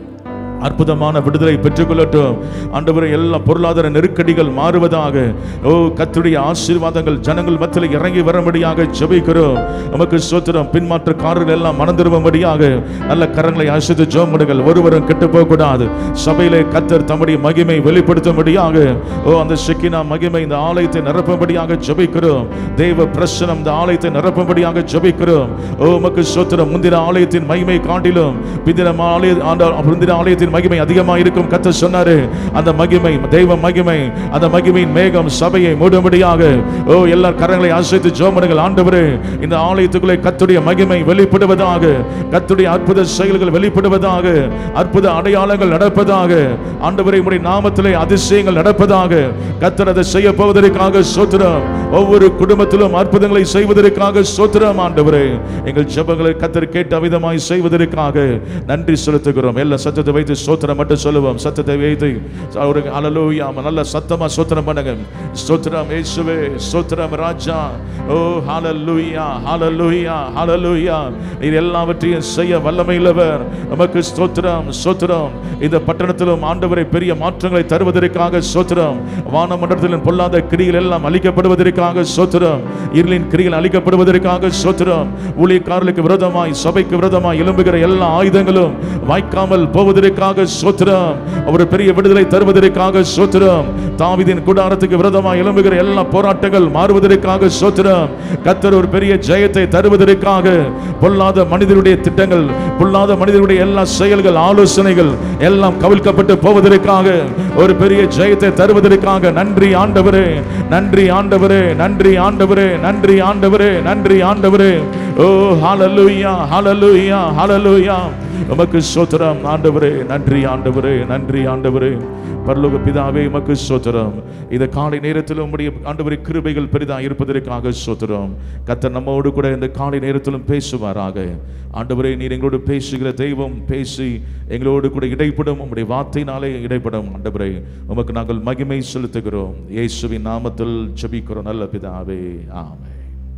அற்புதமான விடுதலை பெற்றுக்கொள்ளட்டும் ஆண்டவரே எல்லா பொருளாதார நெருக்கடிகள் மாறுவதாக ஓ கத்துடைய ஆசீர்வாதங்கள் ஜனங்கள் மத்தியில் இறங்கி வரும்படியாக ஜெபிக்கிறோம் நமக்கு சோத்திரம் பின்மாற்றக்காரர்கள் எல்லாம் மனந்திரும்படியாக நல்ல கரங்களை அசைத்து ஜோமுடுங்கள் ஒருவரும் கெட்டு போகக்கூடாது சபையிலே கத்தர் தம்முடைய மகிமை வெளிப்படுத்தும்படியாக ஓ அந்த செக்கினா மகிமை இந்த ஆலயத்தை நிரப்பும்படியாக ஜெபிக்கிறோம் தேவ பிரசனம் இந்த ஆலயத்தை நிரப்பும்படியாக ஜெபிக்கிறோம் ஓ உமக்கு சோத்திரம் முந்தின ஆலயத்தின் மகிமை காட்டிலும் பிந்தின ஆலய ஆண்ட- முந்தின ஆலயத்தின் மகிமை அதிகமாக இருக்கும் கத்த சொன்னாரு அந்த மகிமை தெய்வ மகிமை அந்த மகிமையின் மேகம் சபையை மூடும்படியாக ஓ எல்லா கரங்களை அசைத்து ஜோமனுங்கள் ஆண்டவரே இந்த ஆலயத்துக்குள்ளே கத்துடைய மகிமை வெளிப்படுவதாக கத்துடைய அற்புத செயல்கள் வெளிப்படுவதாக அற்புத அடையாளங்கள் நடப்பதாக ஆண்டவரை உடைய நாமத்திலே அதிசயங்கள் நடப்பதாக கத்தர் அதை செய்ய போவதற்காக சோத்திரம் ஒவ்வொரு குடும்பத்திலும் அற்புதங்களை செய்வதற்காக சோத்திரம் ஆண்டவரே எங்கள் ஜெபங்களை கத்தர் கேட்ட விதமாய் செய்வதற்காக நன்றி செலுத்துகிறோம் எல்லா சத்தத்தை வைத்து சோத்திரம் மட்டும் சொல்லுவோம் சத்தத்தை வைத்து ஒரு அலலூயா நல்ல சத்தமா சோத்திரம் பண்ணுங்க ஸ்தோத்திரம் இயேசுவே ஸ்தோத்திரம் ராஜா ஓ ஹalleluya ஹalleluya ஹalleluya நீர் எல்லாவற்றையும் செய்ய வல்லமையுள்ளவர் நமக்கு ஸ்தோத்திரம் ஸ்தோத்திரம் இந்த பட்டணத்திலும் ஆண்டவரை பெரிய மாற்றங்களை தருவதற்காக ஸ்தோத்திரம் வானமண்டலத்திலும் பொல்லாத கிரிகள் எல்லாம் அழிக்கப்படுவதற்காக ஸ்தோத்திரம் இருளின் கிரிகள் அழிக்கப்படுவதற்காக ஸ்தோத்திரம் ஊழியக்காரர்களுக்கு விரோதமாய் சபைக்கு விரோதமாய் எழும்புகிற எல்லா ஆயுதங்களும் வாய்க்காமல் போவதற்காக ஸ்தோத்திரம் ஒரு பெரிய விடுதலை தருவதற்காக ஸ்தோத்திரம் தாவீதின் கூடாரத்துக்கு விரோதமாய் எழும்புகிற எல்லா போராட்டங்கள் மாறுவதற்காக ஸ்தோத்திரம் கத்தர் ஒரு பெரிய ஜெயத்தை தருவதற்காக பொல்லாத மனிதருடைய திட்டங்கள் பொல்லாத மனிதருடைய எல்லா செயல்கள் ஆலோசனைகள் எல்லாம் கவிழ்க்கப்பட்டு போவதற்காக ஒரு பெரிய ஜெயத்தை தருவதற்காக நன்றி ஆண்டவரே நன்றி ஆண்டவரே நன்றி ஆண்டவரே நன்றி ஆண்டவரே நன்றி ஆண்டவரே ஓ ஹalleluya ஹalleluya ஹalleluya உமக்கு ஸ்தோத்திரம் ஆண்டவரே நன்றி ஆண்டவரே நன்றி ஆண்டவரே பரலோக பிதாவே உமக்கு ஸ்தோத்திரம் இந்த காலை நேரத்தில் உம்முடைய ஆண்டவரே கிருபைகள் பெரிதா இருப்பதற்காக ஸ்தோத்திரம் கத்தர் நம்மோடு கூட இந்த காலை நேரத்திலும் பேசுவாராக ஆண்டவரே நீர் எங்களோடு பேசுகிற தெய்வம் பேசி எங்களோடு கூட இடைப்படும் உம்முடைய வார்த்தையினாலே இடைப்படும் ஆண்டவரே உமக்கு நாங்கள் மகிமை செலுத்துகிறோம் இயேசுவின் நாமத்தில் ஜெபிக்கிறோம் நல்ல பிதாவே ஆமென்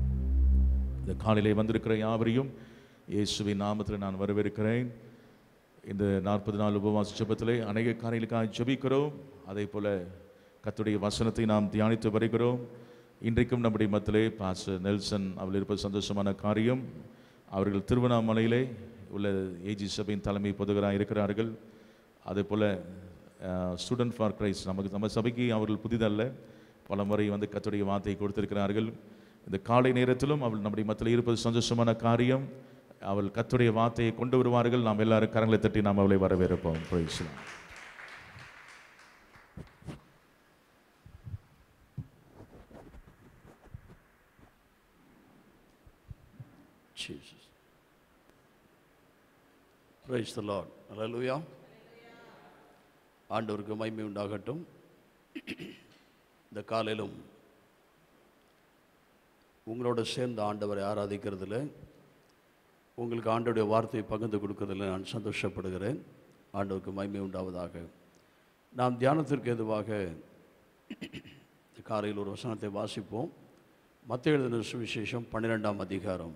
இந்த காலையிலே வந்திருக்கிற யாவரையும் இயேசுவின் நாமத்தில் நான் வரவேற்கிறேன் இந்த நாற்பது நாள் உபவாச ஜெபத்திலே அநேக காரியங்களுக்காக ஜெபிக்கிறோம் அதே போல கர்த்தருடைய வசனத்தை நாம் தியானித்து வருகிறோம் இன்றைக்கும் நம்முடைய மத்திலே பாச நெல்சன் அவள் இருப்பது சந்தோஷமான காரியம் அவர்கள் திருவண்ணாமலையிலே உள்ள ஏஜி சபையின் தலைமை பொதுகராக இருக்கிறார்கள் அதே போல் ஸ்டூடெண்ட் ஃபார் கிரைஸ்ட் நமக்கு நம்ம சபைக்கு அவர்கள் புதிதல்ல பல முறை வந்து கத்துடைய வார்த்தையை கொடுத்திருக்கிறார்கள் இந்த காலை நேரத்திலும் அவள் நம்முடைய மத்தியில் இருப்பது சந்தோஷமான காரியம் அவள் கத்துடைய வார்த்தையை கொண்டு வருவார்கள் நாம் எல்லாரும் கரங்களை தட்டி நாம் அவளை வரவேற்போம் Praise the Lord. Jesus. Praise the Lord. Hallelujah. ஆண்டவருக்கு மகிமை உண்டாகட்டும் இந்த காலையிலும் உங்களோட சேர்ந்து ஆண்டவரை ஆராதிக்கிறதுல உங்களுக்கு ஆண்டவருடைய வார்த்தையை பகிர்ந்து கொடுக்கறதுல நான் சந்தோஷப்படுகிறேன் ஆண்டவருக்கு மகிமை உண்டாவதாக நாம் தியானத்திற்கு எதுவாக இந்த காலையில் ஒரு வசனத்தை வாசிப்போம் மத்திய எழுதின சுவிசேஷம் பன்னிரெண்டாம் அதிகாரம்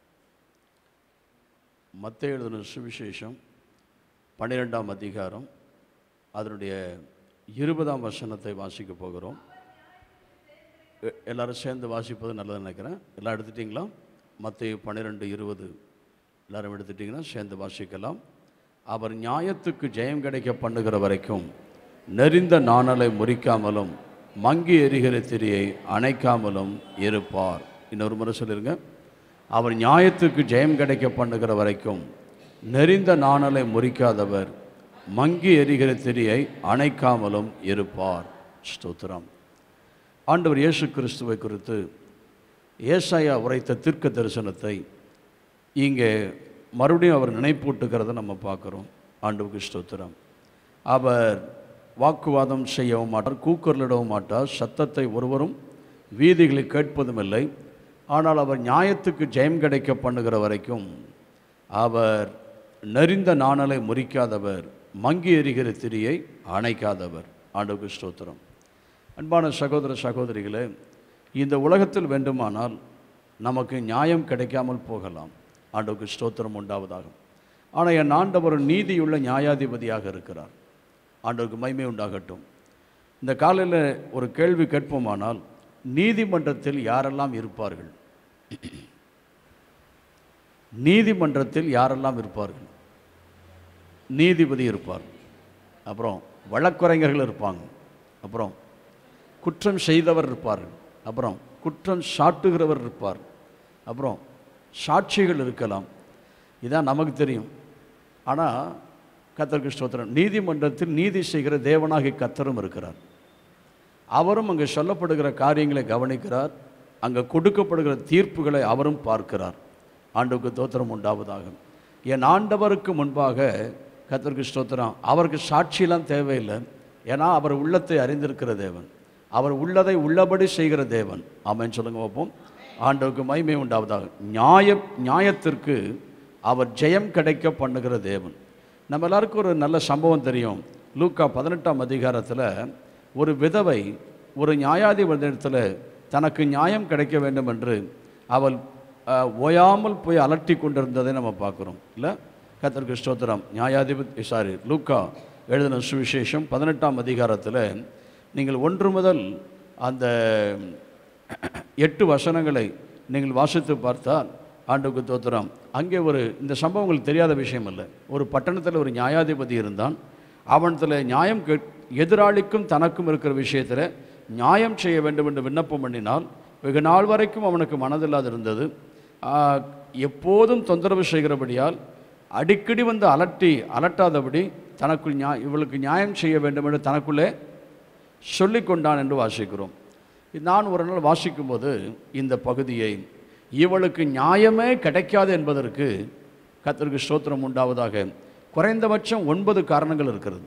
மத்திய எழுதின சுவிசேஷம் பன்னிரெண்டாம் அதிகாரம் அதனுடைய இருபதாம் வசனத்தை வாசிக்க போகிறோம் எ- எல்லாரும் சேர்ந்து வாசிப்பது நல்லதுன்னு நினைக்கிறேன் எல்லாம் எடுத்துட்டிங்களா மத்திய பன்னிரெண்டு இருபது எல்லாரும் எடுத்துட்டிங்கன்னா சேர்ந்து வாசிக்கலாம் அவர் நியாயத்துக்கு ஜெயம் கிடைக்க பண்ணுகிற வரைக்கும் நெறிந்த நாணலை முறிக்காமலும் மங்கி எரிகிற திரியை அணைக்காமலும் இருப்பார் இன்னொரு முறை சொல்லிருங்க அவர் நியாயத்துக்கு ஜெயம் கிடைக்க பண்ணுகிற வரைக்கும் நெறிந்த நாணலை முறிக்காதவர் மங்கி எரிகிற திரியை அணைக்காமலும் இருப்பார் ஸ்தோத்திரம் ஆண்டவர் இயேசு கிறிஸ்துவை குறித்து ஏசாயா உரைத்த தீர்க்க தரிசனத்தை இங்கே மறுபடியும் அவர் நினைப்பூட்டுகிறத நம்ம பார்க்குறோம் ஆண்டவருக்கு ஸ்தோத்திரம் அவர் வாக்குவாதம் செய்யவும் மாட்டார் கூக்குரலிடவும் மாட்டார் சத்தத்தை ஒருவரும் வீதிகளில் கேட்பதும் இல்லை ஆனால் அவர் நியாயத்துக்கு ஜெயம் கிடைக்க பண்ணுகிற வரைக்கும் அவர் நெறிந்த நாணலை முறிக்காதவர் மங்கி எறிகிற திரியை அணைக்காதவர் ஆண்டவருக்கு ஸ்தோத்திரம் அன்பான சகோதர சகோதரிகளே இந்த உலகத்தில் வேண்டுமானால் நமக்கு நியாயம் கிடைக்காமல் போகலாம் ஆண்டவருக்கு ஸ்தோத்திரம் உண்டாவதாகும் ஆனால் என் ஆண்டவர் நீதியுள்ள நியாயாதிபதியாக இருக்கிறார் ஆண்டவருக்கு மகிமை உண்டாகட்டும் இந்த காலையில் ஒரு கேள்வி கேட்போமானால் நீதிமன்றத்தில் யாரெல்லாம் இருப்பார்கள் நீதிமன்றத்தில் யாரெல்லாம் இருப்பார்கள் நீதிபதி இருப்பார் அப்புறம் வழக்குரைஞர்கள் இருப்பாங்க அப்புறம் குற்றம் செய்தவர் இருப்பார்கள் அப்புறம் குற்றம் சாட்டுகிறவர் இருப்பார் அப்புறம் சாட்சிகள் இருக்கலாம் இதான் நமக்கு தெரியும் ஆனால் கத்தருக்கு ஸ்தோத்திரம் நீதிமன்றத்தில் நீதி செய்கிற தேவனாகி கத்தரும் இருக்கிறார் அவரும் அங்கே சொல்லப்படுகிற காரியங்களை கவனிக்கிறார் அங்கே கொடுக்கப்படுகிற தீர்ப்புகளை அவரும் பார்க்கிறார் ஆண்டுக்கு தோத்திரம் உண்டாவதாக என் ஆண்டவருக்கு முன்பாக கத்தருக்கு ஸ்தோத்திரம் அவருக்கு சாட்சியெல்லாம் தேவையில்லை ஏன்னா அவர் உள்ளத்தை அறிந்திருக்கிற தேவன் அவர் உள்ளதை உள்ளபடி செய்கிற தேவன் ஆமென் சொல்லுங்க பார்ப்போம் ஆண்டவருக்கு மகிமை உண்டாவதாக நியாய நியாயத்திற்கு அவர் ஜெயம் கிடைக்க பண்ணுகிற தேவன் நம்ம எல்லாருக்கும் ஒரு நல்ல சம்பவம் தெரியும் லூக்கா பதினெட்டாம் அதிகாரத்தில் ஒரு விதவை ஒரு நியாயாதிபதியிடத்தில் தனக்கு நியாயம் கிடைக்க வேண்டும் என்று அவள் அஹ், ஓயாமல் போய் அலட்டி கொண்டிருந்ததை நம்ம பார்க்குறோம் இல்லை கத்தருக்கு ஸ்தோத்திரம் நியாயாதிபதி சாரி லூக்கா எழுதின சுவிசேஷம் பதினெட்டாம் அதிகாரத்தில் நீங்கள் ஒன்று முதல் அந்த எட்டு வசனங்களை நீங்கள் வாசித்து பார்த்தால் ஆண்டுக்கு தோத்திரம் அங்கே ஒரு இந்த சம்பவம் உங்களுக்கு தெரியாத விஷயம் இல்லை ஒரு பட்டணத்தில் ஒரு நியாயாதிபதி இருந்தான் அவனத்தில் நியாயம் கேட் எதிராளிக்கும் தனக்கும் இருக்கிற விஷயத்தில் நியாயம் செய்ய வேண்டும் என்று விண்ணப்பம் பண்ணினால் வெகு நாள் வரைக்கும் அவனுக்கு மனதில்லாது இருந்தது ஆ, எப்போதும் தொந்தரவு செய்கிறபடியால் அடிக்கடி வந்து அலட்டி அலட்டாதபடி தனக்குள் நியா இவளுக்கு நியாயம் செய்ய வேண்டும் என்று தனக்குள்ளே சொல்லிக் கொண்டான் என்று வாசிக்கிறோம் நான் ஒரு நாள் வாசிக்கும்போது இந்த பகுதியை இவளுக்கு நியாயமே கிடைக்காது என்பதற்கு கர்த்தருக்கு ஸ்தோத்திரம் உண்டாவதாக குறைந்தபட்சம் ஒன்பது காரணங்கள் இருக்கிறது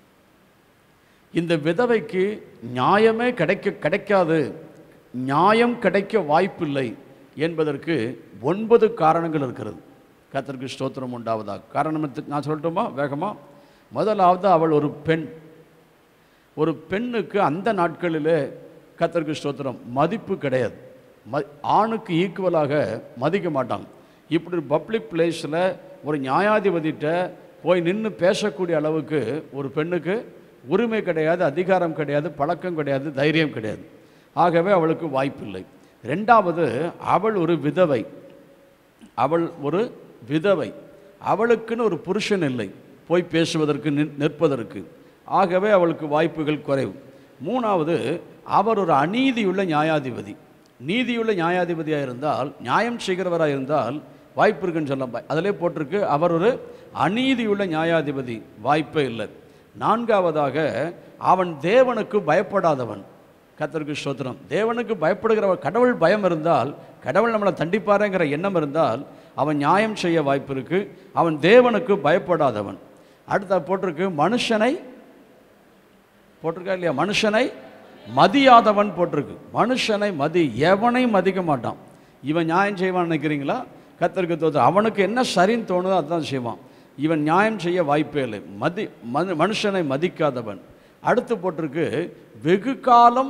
இந்த விதவைக்கு நியாயமே கிடைக்க கிடைக்காது நியாயம் கிடைக்க வாய்ப்பில்லை என்பதற்கு ஒன்பது காரணங்கள் இருக்கிறது கர்த்தருக்கு ஸ்தோத்திரம் உண்டாவதாக காரணம் எத்து- நான் சொல்லட்டுமா வேகமா முதலாவது அவள் ஒரு பெண் ஒரு பெண்ணுக்கு அந்த நாட்களிலே கத்தருக்கு ஸ்தோத்திரம் மதிப்பு கிடையாது ம ஆணுக்கு ஈக்குவலாக மதிக்க மாட்டாங்க இப்படி பப்ளிக் பிளேஸில் ஒரு நியாயாதிபதிகிட்ட போய் நின்று பேசக்கூடிய அளவுக்கு ஒரு பெண்ணுக்கு உரிமை கிடையாது அதிகாரம் கிடையாது பழக்கம் கிடையாது தைரியம் கிடையாது ஆகவே அவளுக்கு வாய்ப்பில்லை ரெண்டாவது அவள் ஒரு விதவை அவள் ஒரு விதவை அவளுக்குன்னு ஒரு புருஷன் இல்லை போய் பேசுவதற்கு நிற்- நிற்பதற்கு ஆகவே அவளுக்கு வாய்ப்புகள் குறைவு மூணாவது அவர் ஒரு அநீதியுள்ள நியாயாதிபதி நீதியுள்ள நியாயாதிபதியாக இருந்தால் நியாயம் செய்கிறவராக இருந்தால் வாய்ப்பு இருக்குன்னு சொல்ல அதிலே போட்டிருக்கு அவர் ஒரு அநீதியுள்ள நியாயாதிபதி வாய்ப்பே இல்லை நான்காவதாக அவன் தேவனுக்கு பயப்படாதவன் கர்த்தருக்கு ஸ்தோத்திரம் தேவனுக்கு பயப்படுகிறவன் கடவுள் பயம் இருந்தால் கடவுள் நம்மளை தண்டிப்பாருங்கிற எண்ணம் இருந்தால் அவன் நியாயம் செய்ய வாய்ப்பு இருக்கு அவன் தேவனுக்கு பயப்படாதவன் அடுத்த போட்டிருக்கு மனுஷனை போட்டிருக்கா இல்லையா மனுஷனை மதியாதவன் போட்டிருக்கு மனுஷனை மதி எவனை மதிக்க மாட்டான் இவன் நியாயம் செய்வான்னு நினைக்கிறீங்களா கத்தருக்கு தோற்று அவனுக்கு என்ன சரின்னு தோணுதோ அதுதான் செய்வான் இவன் நியாயம் செய்ய வாய்ப்பே இல்லை மதி மனு மனுஷனை மதிக்காதவன் அடுத்து போட்டிருக்கு வெகு காலம்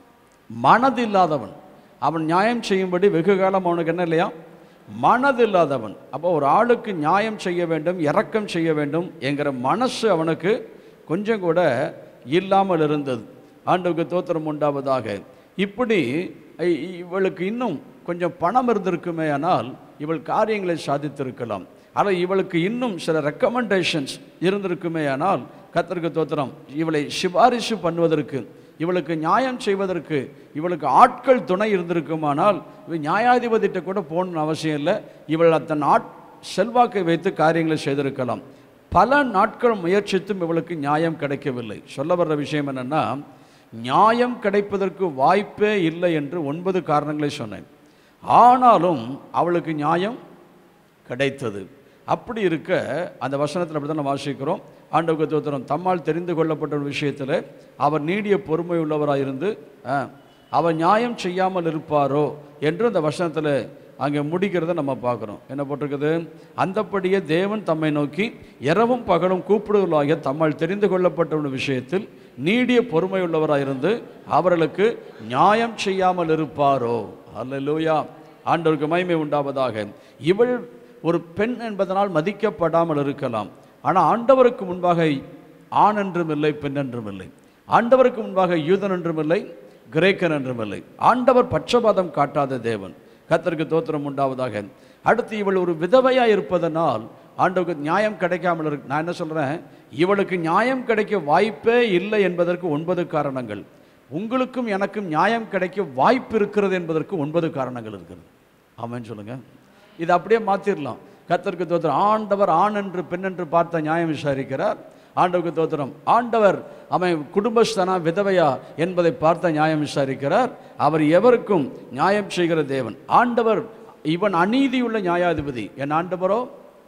மனதில்லாதவன் அவன் நியாயம் செய்யும்படி வெகு காலம் அவனுக்கு என்ன இல்லையா மனதில்லாதவன் அப்போ ஒரு ஆளுக்கு நியாயம் செய்ய வேண்டும் இரக்கம் செய்ய வேண்டும் என்கிற மனசு அவனுக்கு கொஞ்சம் கூட இல்லாமல் இருந்தது ஆண்டவுக்கு தோத்திரம் உண்டாவதாக இப்படி இ- இவளுக்கு இன்னும் கொஞ்சம் பணம் இருந்திருக்குமே ஆனால் இவள் காரியங்களை சாதித்திருக்கலாம் ஆனால் இவளுக்கு இன்னும் சில ரெக்கமெண்டேஷன்ஸ் இருந்திருக்குமே ஆனால் கத்தருக்கு தோத்திரம் இவளை சிபாரிசு பண்ணுவதற்கு இவளுக்கு நியாயம் செய்வதற்கு இவளுக்கு ஆட்கள் துணை இருந்திருக்குமானால் இவள் நியாயாதிபதிகிட்ட கூட போகணும்னு அவசியம் இல்லை இவள் தன் ஆட் செல்வாக்கை வைத்து காரியங்களை செய்திருக்கலாம் பல நாட்கள் முயற்சித்தும் இவளுக்கு நியாயம் கிடைக்கவில்லை சொல்ல வர்ற விஷயம் என்னன்னா நியாயம் கிடைப்பதற்கு வாய்ப்பே இல்லை என்று ஒன்பது காரணங்களை சொன்னேன் ஆனாலும் அவளுக்கு நியாயம் கிடைத்தது அப்படி இருக்க அந்த வசனத்தில் அப்படி தான் வாசிக்கிறோம் ஆண்டவருக்கு தோத்திரம் தம்மால் தெரிந்து கொள்ளப்பட்ட ஒரு விஷயத்தில் அவர் நீடிய பொறுமை உள்ளவராக இருந்து ஆ, அவர் நியாயம் செய்யாமல் இருப்பாரோ என்று அந்த வசனத்தில் அங்கே முடிக்கிறத நம்ம பார்க்குறோம் என்ன போட்டிருக்குது அந்தப்படியே தேவன் தம்மை நோக்கி இரவும் பகலும் கூப்பிடுவதாகிய தம்மால் தெரிந்து கொள்ளப்பட்ட ஒரு விஷயத்தில் நீடிய பொறுமை உள்ளவராக இருந்து அவர்களுக்கு நியாயம் செய்யாமல் இருப்பாரோ அல்லேலூயா ஆண்டவருக்கு மகிமை உண்டாவதாக இவள் ஒரு பெண் என்பதனால் மதிக்கப்படாமல் இருக்கலாம் ஆனால் ஆண்டவருக்கு முன்பாக ஆண் என்றும் இல்லை பெண் என்றும் இல்லை ஆண்டவருக்கு முன்பாக யூதன் என்றும் இல்லை கிரேக்கன் என்றும் இல்லை ஆண்டவர் பட்சபாதம் காட்டாத தேவன் கர்த்தருக்கு தோத்திரம் உண்டாவதாக அடுத்து இவள் ஒரு விதவையா இருப்பதனால் ஆண்டவருக்கு நியாயம் கிடைக்காமல் இருக்கு நான் என்ன சொல்றேன் இவளுக்கு நியாயம் கிடைக்க வாய்ப்பே இல்லை என்பதற்கு ஒன்பது காரணங்கள் உங்களுக்கும் எனக்கும் நியாயம் கிடைக்க வாய்ப்பு இருக்கிறது என்பதற்கு ஒன்பது காரணங்கள் இருக்கிறது ஆமென்னு சொல்லுங்க இதை அப்படியே மாத்திரலாம் கர்த்தருக்கு தோத்திரம் ஆண்டவர் ஆண் என்று பெண் என்று பார்த்த நியாயம் விசாரிக்கிறார் ஆண்டவருக்கு தோத்திரம் ஆண்டவர் அவன் குடும்பஸ்தனா விதவையா என்பதை பார்த்த நியாயம் விசாரிக்கிறார் அவர் எவருக்கும் நியாயம் செய்கிற தேவன் ஆண்டவர் இவன் அநீதியுள்ள நியாயாதிபதி என் ஆண்டவரோ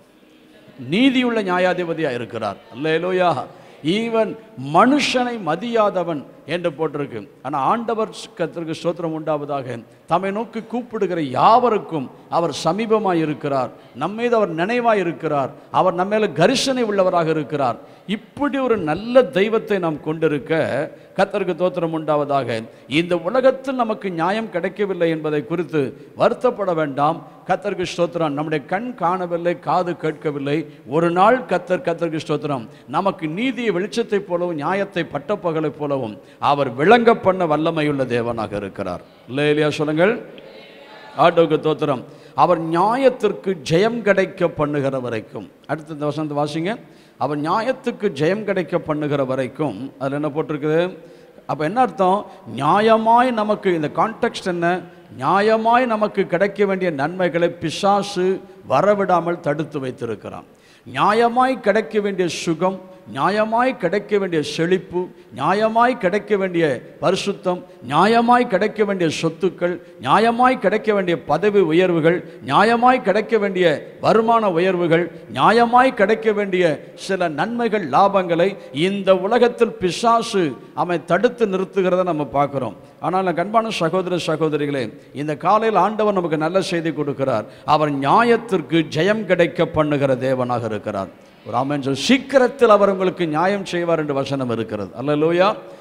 நீதியுள்ள நியாயாதிபதியாக இருக்கிறார் அல்லேலூயா ஈவன் மனுஷனை மதியாதவன் என்று போட்டிருக்கு ஆனால் ஆண்டவர் கத்திற்கு ஸ்தோத்திரம் உண்டாவதாக தம்மை நோக்கி கூப்பிடுகிற யாவருக்கும் அவர் சமீபமாய் இருக்கிறார் நம்மீது அவர் நினைவாய் இருக்கிறார் அவர் நம்ம மேல கரிசனை உள்ளவராக இருக்கிறார் இப்படி ஒரு நல்ல தெய்வத்தை நாம் கொண்டிருக்க கத்தருக்கு தோத்திரம் உண்டாவதாக இந்த உலகத்தில் நமக்கு நியாயம் கிடைக்கவில்லை என்பதை குறித்து வருத்தப்பட வேண்டாம் கத்தருக்கு ஸ்தோத்திரம் நம்முடைய கண் காணவில்லை காது கேட்கவில்லை ஒரு நாள் கத்தர் கத்தருக்கு ஸ்தோத்திரம் நமக்கு நீதியை வெளிச்சத்தை போலவும் நியாயத்தை பட்டப்பகலைப் போலவும் அவர் விளங்க பண்ண வல்லமையுள்ள தேவனாக இருக்கிறார் இல்லையா சொல்லுங்கள் ஆண்டவருக்கு தோத்திரம் அவர் நியாயத்திற்கு ஜெயம் கிடைக்க பண்ணுகிற வரைக்கும் அடுத்த இந்த வசனத்தை வாசிங்க அவர் நியாயத்துக்கு ஜெயம் கிடைக்க பண்ணுகிற வரைக்கும் அதில் என்ன போட்டிருக்குது அப்போ என்ன அர்த்தம் நியாயமாய் நமக்கு இந்த கான்டெக்ட் என்ன நியாயமாய் நமக்கு கிடைக்க வேண்டிய நன்மைகளை பிசாசு வரவிடாமல் தடுத்து வைத்திருக்கிறான் நியாயமாய் கிடைக்க வேண்டிய சுகம் நியாயமாய் கிடைக்க வேண்டிய செழிப்பு நியாயமாய் கிடைக்க வேண்டிய பரிசுத்தம் நியாயமாய் கிடைக்க வேண்டிய சொத்துக்கள் நியாயமாய் கிடைக்க வேண்டிய பதவி உயர்வுகள் நியாயமாய் கிடைக்க வேண்டிய வருமான உயர்வுகள் நியாயமாய் கிடைக்க வேண்டிய சில நன்மைகள் லாபங்களை இந்த உலகத்தில் பிசாசு அவன் தடுத்து நிறுத்துகிறத நம்ம பார்க்குறோம் ஆனால் கண்பான சகோதர சகோதரிகளே இந்த காலையில் ஆண்டவர் நமக்கு நல்ல செய்தி கொடுக்கிறார் அவர் நியாயத்திற்கு ஜெயம் கிடைக்க பண்ணுகிற தேவனாக இருக்கிறார் ஒரு ஆமென் சொல் சீக்கிரத்தில் அவர் உங்களுக்கு நியாயம் செய்வார் என்று வசனம் இருக்கிறது அல்ல லோயா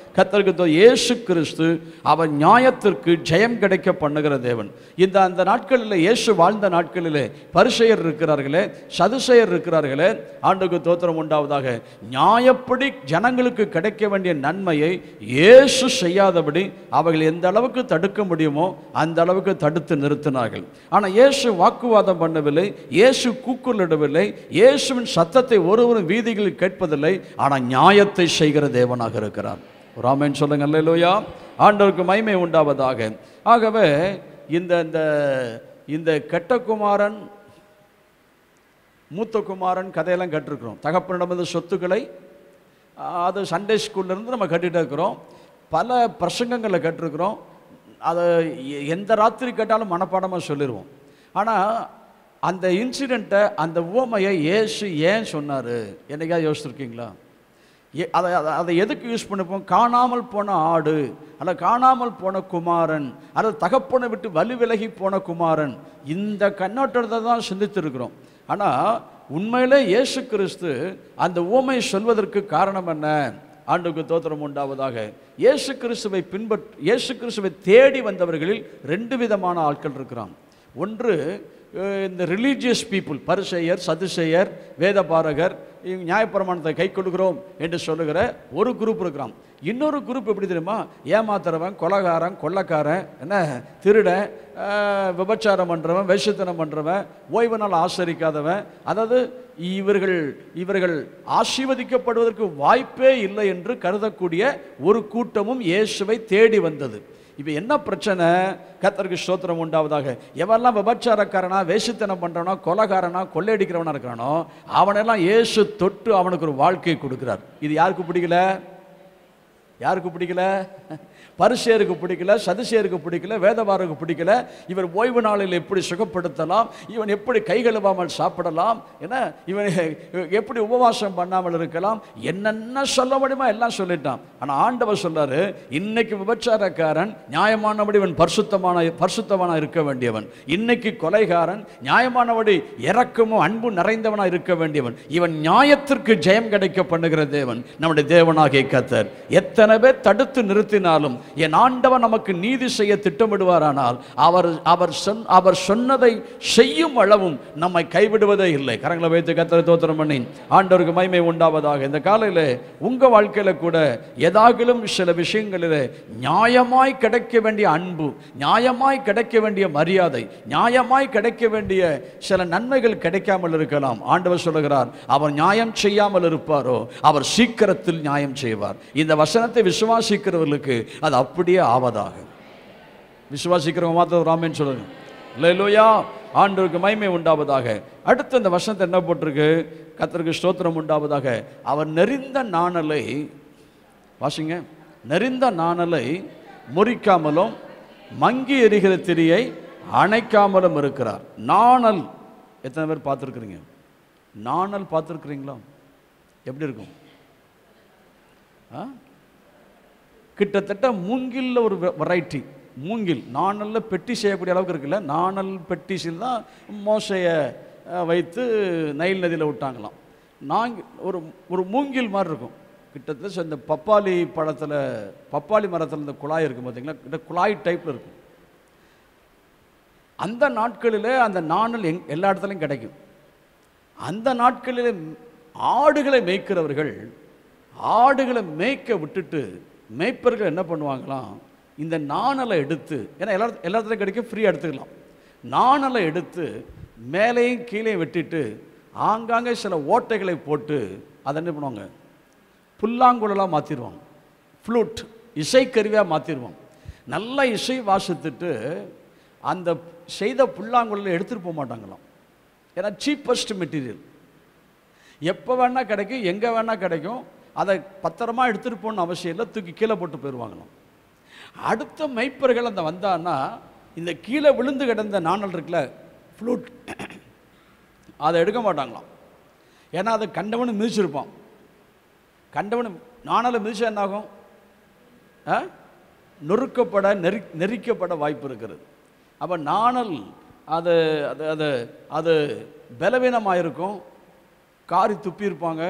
கத்தருக்கு தோ- இயேசு கிறிஸ்து அவர் நியாயத்திற்கு ஜெயம் கிடைக்க பண்ணுகிற தேவன் இந்த அந்த நாட்களில் இயேசு வாழ்ந்த நாட்களிலே பரிசெயர் இருக்கிறார்களே சதுசெயர் இருக்கிறார்களே ஆண்டுக்கு தோத்திரம் உண்டாவதாக நியாயப்படி ஜனங்களுக்கு கிடைக்க வேண்டிய நன்மையை இயேசு செய்யாதபடி அவர்கள் எந்த அளவுக்கு தடுக்க முடியுமோ அந்த அளவுக்கு தடுத்து நிறுத்தினார்கள் ஆனால் இயேசு வாக்குவாதம் பண்ணவில்லை இயேசு கூக்குலிடவில்லை இயேசுவின் சத்தத்தை ஒருவரும் வீதிகளில் கேட்பதில்லை ஆனால் நியாயத்தை செய்கிற தேவனாக இருக்கிறார் ராமன் சொல்லுங்க அல்லேலூயா ஆண்டவருக்கு மகிமை உண்டாவதாக ஆகவே இந்த இந்த இந்த கெட்ட குமாரன் மூத்த குமாரன் கதையெல்லாம் கேட்டிருக்கிறோம் தகப்பனிடமிருந்து சொத்துக்களை ஆ, அது சண்டே ஸ்கூல்லேருந்து நம்ம கட்டிட்டு இருக்கிறோம் பல பிரசங்கங்களில் கேட்டிருக்கிறோம் அதை எ- எந்த ராத்திரி கேட்டாலும் மனப்பாடமாக சொல்லிடுவோம் ஆனால் அந்த இன்சிடெண்ட்டை அந்த உவமையை இயேசு ஏன் சொன்னார் என்னைக்காவது யோசிச்சிருக்கீங்களா ஏ- அதை அதை- அதை எதுக்கு யூஸ் பண்ணிப்போம் காணாமல் போன ஆடு அல்ல காணாமல் போன குமாரன் அல்லது தகப்பனை விட்டு வலி விலகி போன குமாரன் இந்த கண்ணோட்டத்தை தான் சிந்தித்திருக்கிறோம் ஆனால் உண்மையிலே இயேசு கிறிஸ்து அந்த ஊமை சொல்வதற்கு காரணம் என்ன ஆண்டுக்கு தோத்திரம் உண்டாவதாக இயேசு கிறிஸ்துவை பின்பற் இயேசு கிறிஸ்துவை தேடி வந்தவர்களில் ரெண்டு விதமான ஆட்கள் இருக்கிறாங்க ஒன்று அஹ், இந்த ரிலீஜியஸ் பீப்புள் பரிசெயர் சதுசெயர் வேதபாரகர் இவங்க நியாயப்பிரமாணத்தை கை கொடுக்கிறோம் என்று சொல்லுகிற ஒரு குரூப் இருக்கிறான் இன்னொரு குரூப் எப்படி தெரியுமா ஏமாத்துறவன் கொலகாரன் கொள்ளக்காரன் என்ன திருடன் அஹ், விபச்சாரம் பண்ணுறவன் வேஷத்தனம் பண்ணுறவன் ஓய்வு நாள் ஆசரிக்காதவன் அதாவது இவர்கள் இவர்கள் ஆசீர்வதிக்கப்படுவதற்கு வாய்ப்பே இல்லை என்று கருதக்கூடிய ஒரு கூட்டமும் இயேசுவை தேடி வந்தது இப்போ என்ன பிரச்சனை கத்தருக்கு ஸ்தோத்திரம் உண்டாவதாக எவெல்லாம் விபச்சாரக்காரனா வேசித்தனம் பண்றவனா கொலகாரனா கொள்ளையடிக்கிறவனா இருக்கிறானோ அவனெல்லாம் இயேசு தொட்டு அவனுக்கு ஒரு வாழ்க்கையை கொடுக்கிறார் இது யாருக்கு பிடிக்கல யாருக்கு பிடிக்கல பரிசேருக்கு பிடிக்கல சதுசேருக்கு பிடிக்கல வேதவாருக்கு பிடிக்கல இவர் ஓய்வு நாளில் எப்படி சுகப்படுத்தலாம் இவன் எப்படி கை கழுவாமல் சாப்பிடலாம் என்ன இவன் எப்படி உபவாசம் பண்ணாமல் இருக்கலாம் என்னென்ன சொல்ல முடியுமா எல்லாம் சொல்லிட்டான் ஆனால் ஆண்டவர் சொல்றாரு இன்னைக்கு விபச்சாரக்காரன் நியாயமானபடி இவன் பரிசுத்தமான பரிசுத்தவனா இருக்க வேண்டியவன் இன்னைக்கு கொலைகாரன் நியாயமானபடி இரக்கமும் அன்பும் நிறைந்தவனா இருக்க வேண்டியவன் இவன் நியாயத்திற்கு ஜெயம் கிடைக்க பண்ணுகிற தேவன் நம்முடைய தேவனாகிய கத்தர் எத்தனை பேர் தடுத்து நிறுத்தினாலும் என் ஆண்டவன் நமக்கு நீதி செய்ய திட்டமிடுவாரானால் அவர் அவர் சொன் அவர் சொன்னதை செய்யும் அளவும் நம்மை கைவிடுவதே இல்லை கரங்களை வைத்து கத்தரை தோத்திரம் பண்ணி ஆண்டவருக்கு மகிமை உண்டாவதாக இந்த காலையில் உங்க வாழ்க்கையில கூட ஏதாகிலும் சில விஷயங்களிலே நியாயமாய் கிடைக்க வேண்டிய அன்பு நியாயமாய் கிடைக்க வேண்டிய மரியாதை நியாயமாய் கிடைக்க வேண்டிய சில நன்மைகள் கிடைக்காமல் இருக்கலாம் ஆண்டவர் சொல்லுகிறார் அவர் நியாயம் செய்யாமல் இருப்பாரோ அவர் சீக்கிரத்தில் நியாயம் செய்வார் இந்த வசனத்தை விசுவாசிக்கிறவர்களுக்கு அது அப்படியே ஆவதாக விசுவாசிக்கிறவங்க மாத்திரம் ராமேன்னு சொல்லுங்க இல்லையா ஆண்டவருக்கு மகிமை உண்டாவதாக அடுத்து இந்த வசனத்தை என்ன போட்டிருக்கு கத்தருக்கு ஸ்தோத்திரம் உண்டாவதாக அவர் நெறிந்த நாணலை வாசிங்க நெறிந்த நாணலை முறிக்காமலும் மங்கி எரிகிற திரியை அணைக்காமலும் இருக்கிறார் நாணல் எத்தனை பேர் பார்த்துருக்குறீங்க நாணல் பார்த்துருக்குறீங்களா எப்படி இருக்கும் ஆ கிட்டத்தட்ட மூங்கில்ல ஒரு வெரைட்டி மூங்கில் நாணல்ல பெட்டி செய்யக்கூடிய அளவுக்கு இருக்குல்ல நாணல் பெட்டிஸில் தான் மோசையை அஹ், வைத்து நைல் நதியில் விட்டாங்களாம் நாங்க ஒரு ஒரு மூங்கில் மாதிரி இருக்கும் கிட்டத்தட்ட இந்த பப்பாளி பழத்தில் பப்பாளி மரத்தில் இந்த குழாய் இருக்கும் பார்த்தீங்களா கிட்ட குழாய் டைப்பில் இருக்கும் அந்த நாட்களிலே அந்த நாணல் எங் எல்லா இடத்துலையும் கிடைக்கும் அந்த நாட்களிலே ஆடுகளை மேய்க்கிறவர்கள் ஆடுகளை மேய்க்க விட்டுட்டு மேய்ப்பர்கள் என்ன பண்ணுவாங்களாம் இந்த நாணலை எடுத்து ஏன்னா எல்லா எல்லா இடத்துலையும் கிடைக்கும் ஃப்ரீயாக எடுத்துக்கலாம் நாணலை எடுத்து மேலேயும் கீழே வெட்டிட்டு ஆங்காங்கே சில ஓட்டைகளை போட்டு அதை என்ன பண்ணுவாங்க புல்லாங்குழலாக மாற்றிடுவாங்க ஃப்ளூட் இசைக்கருவியாக மாற்றிடுவாங்க நல்லா இசை வாசித்துட்டு அந்த செய்த புல்லாங்குழலை எடுத்துகிட்டு போக மாட்டாங்களாம் ஏன்னா சீப்பஸ்ட் மெட்டீரியல் எப்போ வேணால் கிடைக்கும் எங்கே வேணால் கிடைக்கும் அதை பத்திரமா எடுத்துகிட்டு போகணும்னு அவசியம் இல்லை தூக்கி கீழே போட்டு போயிடுவாங்களாம் அடுத்த மெய்ப்பர்கள் அந்த வந்தான்னா இந்த கீழே விழுந்து கிடந்த நாணல் இருக்குல்ல ஃப்ளூட் அதை எடுக்க மாட்டாங்களாம் ஏன்னா அதை கண்டவனு மிதிச்சிருப்பான் கண்டவனு நாணலை மிதிச்சா என்ன ஆகும் ஆ? நொறுக்கப்பட நெறி நெரிக்கப்பட வாய்ப்பு இருக்கிறது அப்போ நாணல் அது அது அது அது பலவீனமாக இருக்கும் காரி துப்பியிருப்பாங்க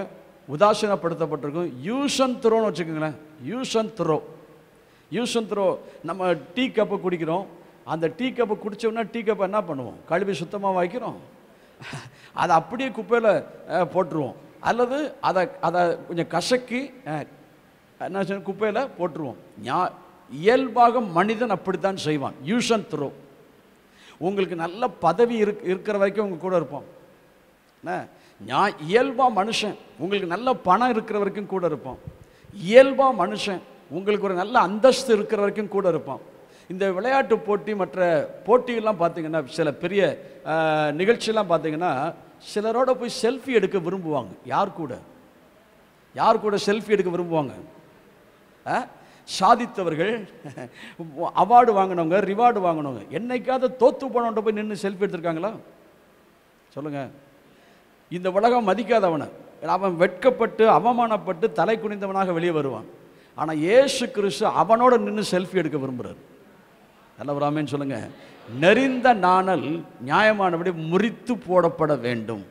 உதாசீனப்படுத்தப்பட்டிருக்கும் யூஸ் அண்ட் த்ரோன்னு வச்சுக்கோங்களேன் use and throw use and throw நம்ம டீ கப்பை குடிக்கிறோம் அந்த டீ கப்பை குடித்தோம்னா டீ கப்பை என்ன பண்ணுவோம் கழுவி சுத்தமாக வைக்கிறோம் அதை அப்படியே குப்பையில் போட்டுருவோம் அல்லது அதை அதை கொஞ்சம் கசக்கி அஹ், என்ன செய்யணும் குப்பையில் போட்டுருவோம் ஞா இயல்பாக மனிதன் அப்படித்தான் செய்வான் யூஸ் அண்ட் த்ரோ உங்களுக்கு நல்ல பதவி இருக் இருக்கிற வரைக்கும் உங்க கூட இருப்போம் என்ன நான் இயல்பாக மனுஷன் உங்களுக்கு நல்ல பணம் இருக்கிற வரைக்கும் கூட இருப்போம் இயல்பாக மனுஷன் உங்களுக்கு ஒரு நல்ல அந்தஸ்து இருக்கிற வரைக்கும் கூட இருப்பான் இந்த விளையாட்டு போட்டி மற்ற போட்டியெல்லாம் பார்த்தீங்கன்னா சில பெரிய ஆஹ், நிகழ்ச்சியெல்லாம் பார்த்தீங்கன்னா சிலரோட போய் செல்ஃபி எடுக்க விரும்புவாங்க யார் கூட யார் கூட செல்ஃபி எடுக்க விரும்புவாங்க ஆ? சாதித்தவர்கள் அவார்டு வாங்கினவங்க ரிவார்டு வாங்கினவங்க என்னைக்காவது தோத்து போனவன்ட்ட போய் நின்று செல்ஃபி எடுத்திருக்காங்களா சொல்லுங்க இந்த உலகம் மதிக்காதவனை அவன் வெட்கப்பட்டு அவமானப்பட்டு தலை குனிந்தவனாக வெளியே வருவான் ஆனால் இயேசு கிறிஸ்து அவனோட நின்று செல்ஃபி எடுக்க விரும்புகிறார் நல்லவராமேன்னு சொல்லுங்க நெறிந்த நாணல் நியாயமானபடி முறித்து போடப்பட வேண்டும்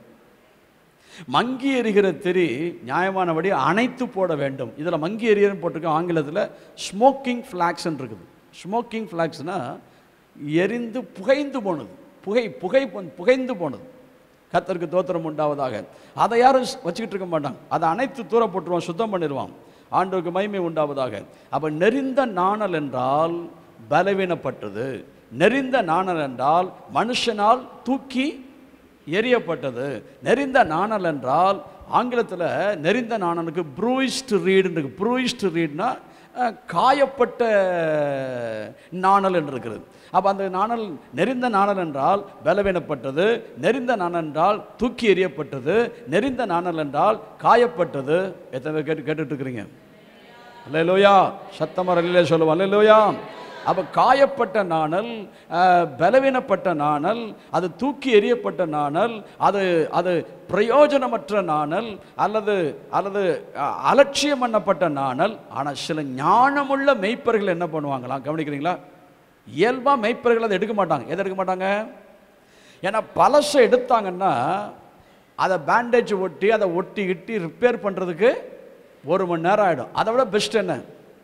மங்கி எறிகிற திரி நியாயமானபடி அணைத்து போட வேண்டும் இதில் மங்கி எறியன்னு போட்டிருக்கோம் ஆங்கிலத்தில் ஸ்மோக்கிங் ஃப்ளாக்ஸ்ன்னு இருக்குது ஸ்மோக்கிங் ஃப்ளாக்ஸ்னா எரிந்து புகைந்து போனது புகை புகை பொ- புகைந்து போனது கத்தருக்கு தோத்திரம் உண்டாவதாக அதை யாரும் ஸ்- வச்சுக்கிட்டு இருக்க மாட்டாங்க அதை அனைத்து தூர போட்டுருவான் சுத்தம் பண்ணிடுவான் ஆண்டவருக்கு மகிமை உண்டாவதாக அப்போ நெறிந்த நாணல் என்றால் பலவீனப்பட்டது நெறிந்த நாணல் என்றால் மனுஷனால் தூக்கி எரியப்பட்டது நெறிந்த நாணல் என்றால் ஆங்கிலத்தில் நெறிந்த நாணனுக்கு ப்ரூயிஸ்ட் ரீடு ப்ரூயிஸ்ட் ரீட்னா காயப்பட்ட நாணல் என்று இருக்கிறது அப்போ அந்த நாணல் நெறிந்த நாணல் என்றால் பலவீனப்பட்டது நெறிந்த நாணல் என்றால் தூக்கி எறியப்பட்டது நெறிந்த நாணல் என்றால் காயப்பட்டது எத்தனை பேர் கேட்டு கேட்டுட்டு இருக்கிறீங்க அல்லேலூயா சத்தமர இல்லையே சொல்லுவோம் அல்லேலூயா அப்போ காயப்பட்ட நாணல் அஹ், பலவீனப்பட்ட நாணல் அது தூக்கி எறியப்பட்ட நாணல் அது அது பிரயோஜனமற்ற நாணல் அல்லது அல்லது அஹ், அலட்சியம் பண்ணப்பட்ட நாணல் ஆனால் சில ஞானமுள்ள மெய்ப்பர்கள் என்ன பண்ணுவாங்களாம் கவனிக்கிறீங்களா இயல்பாக மெய்ப்பர்கள் அதை எடுக்க மாட்டாங்க எதை எடுக்க மாட்டாங்க ஏன்னா பழசை எடுத்தாங்கன்னா அதை பேண்டேஜ் ஒட்டி அதை ஒட்டி இட்டி ரிப்பேர் பண்ணுறதுக்கு ஒரு மணி நேரம் ஆகிடும் அதை விட பெஸ்ட் என்ன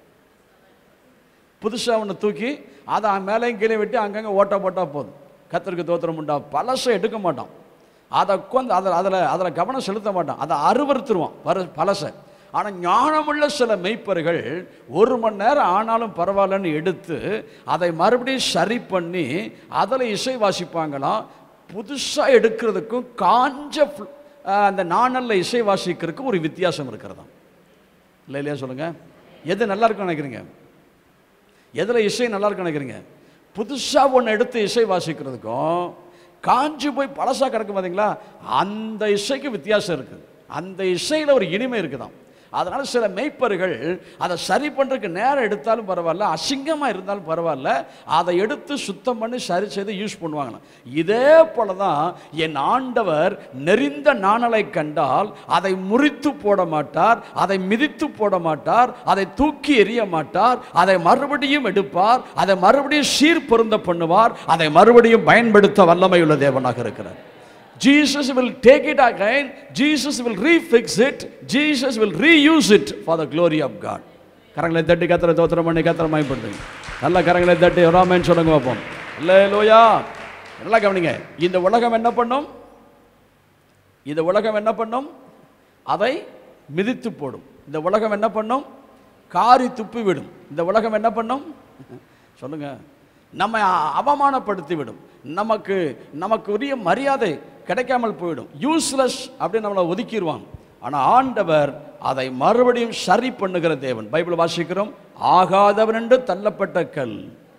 புதுசாக ஒன்று தூக்கி அதை மேலேயும் கீழே விட்டு அங்கங்கே ஓட்ட போட்டால் போதும் கத்தருக்கு தோத்திரம் உண்டா பழசை எடுக்க மாட்டான் அதை உட்காந்து அதில் அதில் அதில் கவனம் செலுத்த மாட்டான் அதை அருவருத்துருவான் பர பழசை ஆனால் ஞானமுள்ள சில மெய்ப்பர்கள் ஒரு மணி நேரம் ஆனாலும் பரவாயில்லன்னு எடுத்து அதை மறுபடியும் சரி பண்ணி அதில் இசை வாசிப்பாங்களாம் புதுசாக எடுக்கிறதுக்கும் காஞ்ச fl- ஆஹ் அந்த நாணல்ல இசை வாசிக்கிறதுக்கும் ஒரு வித்தியாசம் இருக்கிறதாம் இல்லை இல்லையா சொல்லுங்கள் எது நல்லா இருக்குன்னு நினைக்கிறீங்க எதில் இசை நல்லா இருக்குன்னு நினைக்கிறீங்க புதுசாக ஒன்று எடுத்து இசை வாசிக்கிறதுக்கும் காஞ்சி போய் பழசாக கிடக்கும் பார்த்தீங்களா அந்த இசைக்கு வித்தியாசம் இருக்குது அந்த இசையில் ஒரு இனிமை இருக்குதாம் அதனால் சில மெய்ப்பர்கள் அதை சரி பண்ணுறதுக்கு நேரம் எடுத்தாலும் பரவாயில்ல அசிங்கமாக இருந்தாலும் பரவாயில்ல அதை எடுத்து சுத்தம் பண்ணி சரி செய்து யூஸ் பண்ணுவாங்களாம் இதே போல தான் என் ஆண்டவர் நெறிந்த நாணலை கண்டால் அதை முறித்து போட மாட்டார் அதை மிதித்து போட மாட்டார் அதை தூக்கி எறிய மாட்டார் அதை மறுபடியும் எடுப்பார் அதை மறுபடியும் சீர் பொருந்த பண்ணுவார் அதை மறுபடியும் பயன்படுத்த வல்லமையுள்ள தேவனாக இருக்கிறார் Jesus will take it again. Jesus will refix it. Jesus will reuse it for the glory of God. கரங்களை தட்டி கத்திர தோத்திரம் பண்ணி கத்திர மயப்படுத்துங்க நல்ல கரங்களை தட்டி ராமன் சொல்லுங்க பார்ப்போம் இல்லை லோயா நல்லா கவனிங்க இந்த உலகம் என்ன பண்ணும் இந்த உலகம் என்ன பண்ணும் அதை மிதித்து போடும் இந்த உலகம் என்ன பண்ணும் காரி துப்பி விடும் இந்த உலகம் என்ன பண்ணும் சொல்லுங்க நம்மை அ- அவமானப்படுத்தி விடும் நமக்கு நமக்கு உரிய மரியாதை கிடைக்காமல் போயிடும் யூஸ்லெஸ் அப்படின்னு நம்மளை ஒதுக்கிடுவாங்க ஆனால் ஆண்டவர் அதை மறுபடியும் சரி பண்ணுகிற தேவன் பைபிள் வாசிக்கிறோம் ஆகாதவன் என்று தள்ளப்பட்ட கல்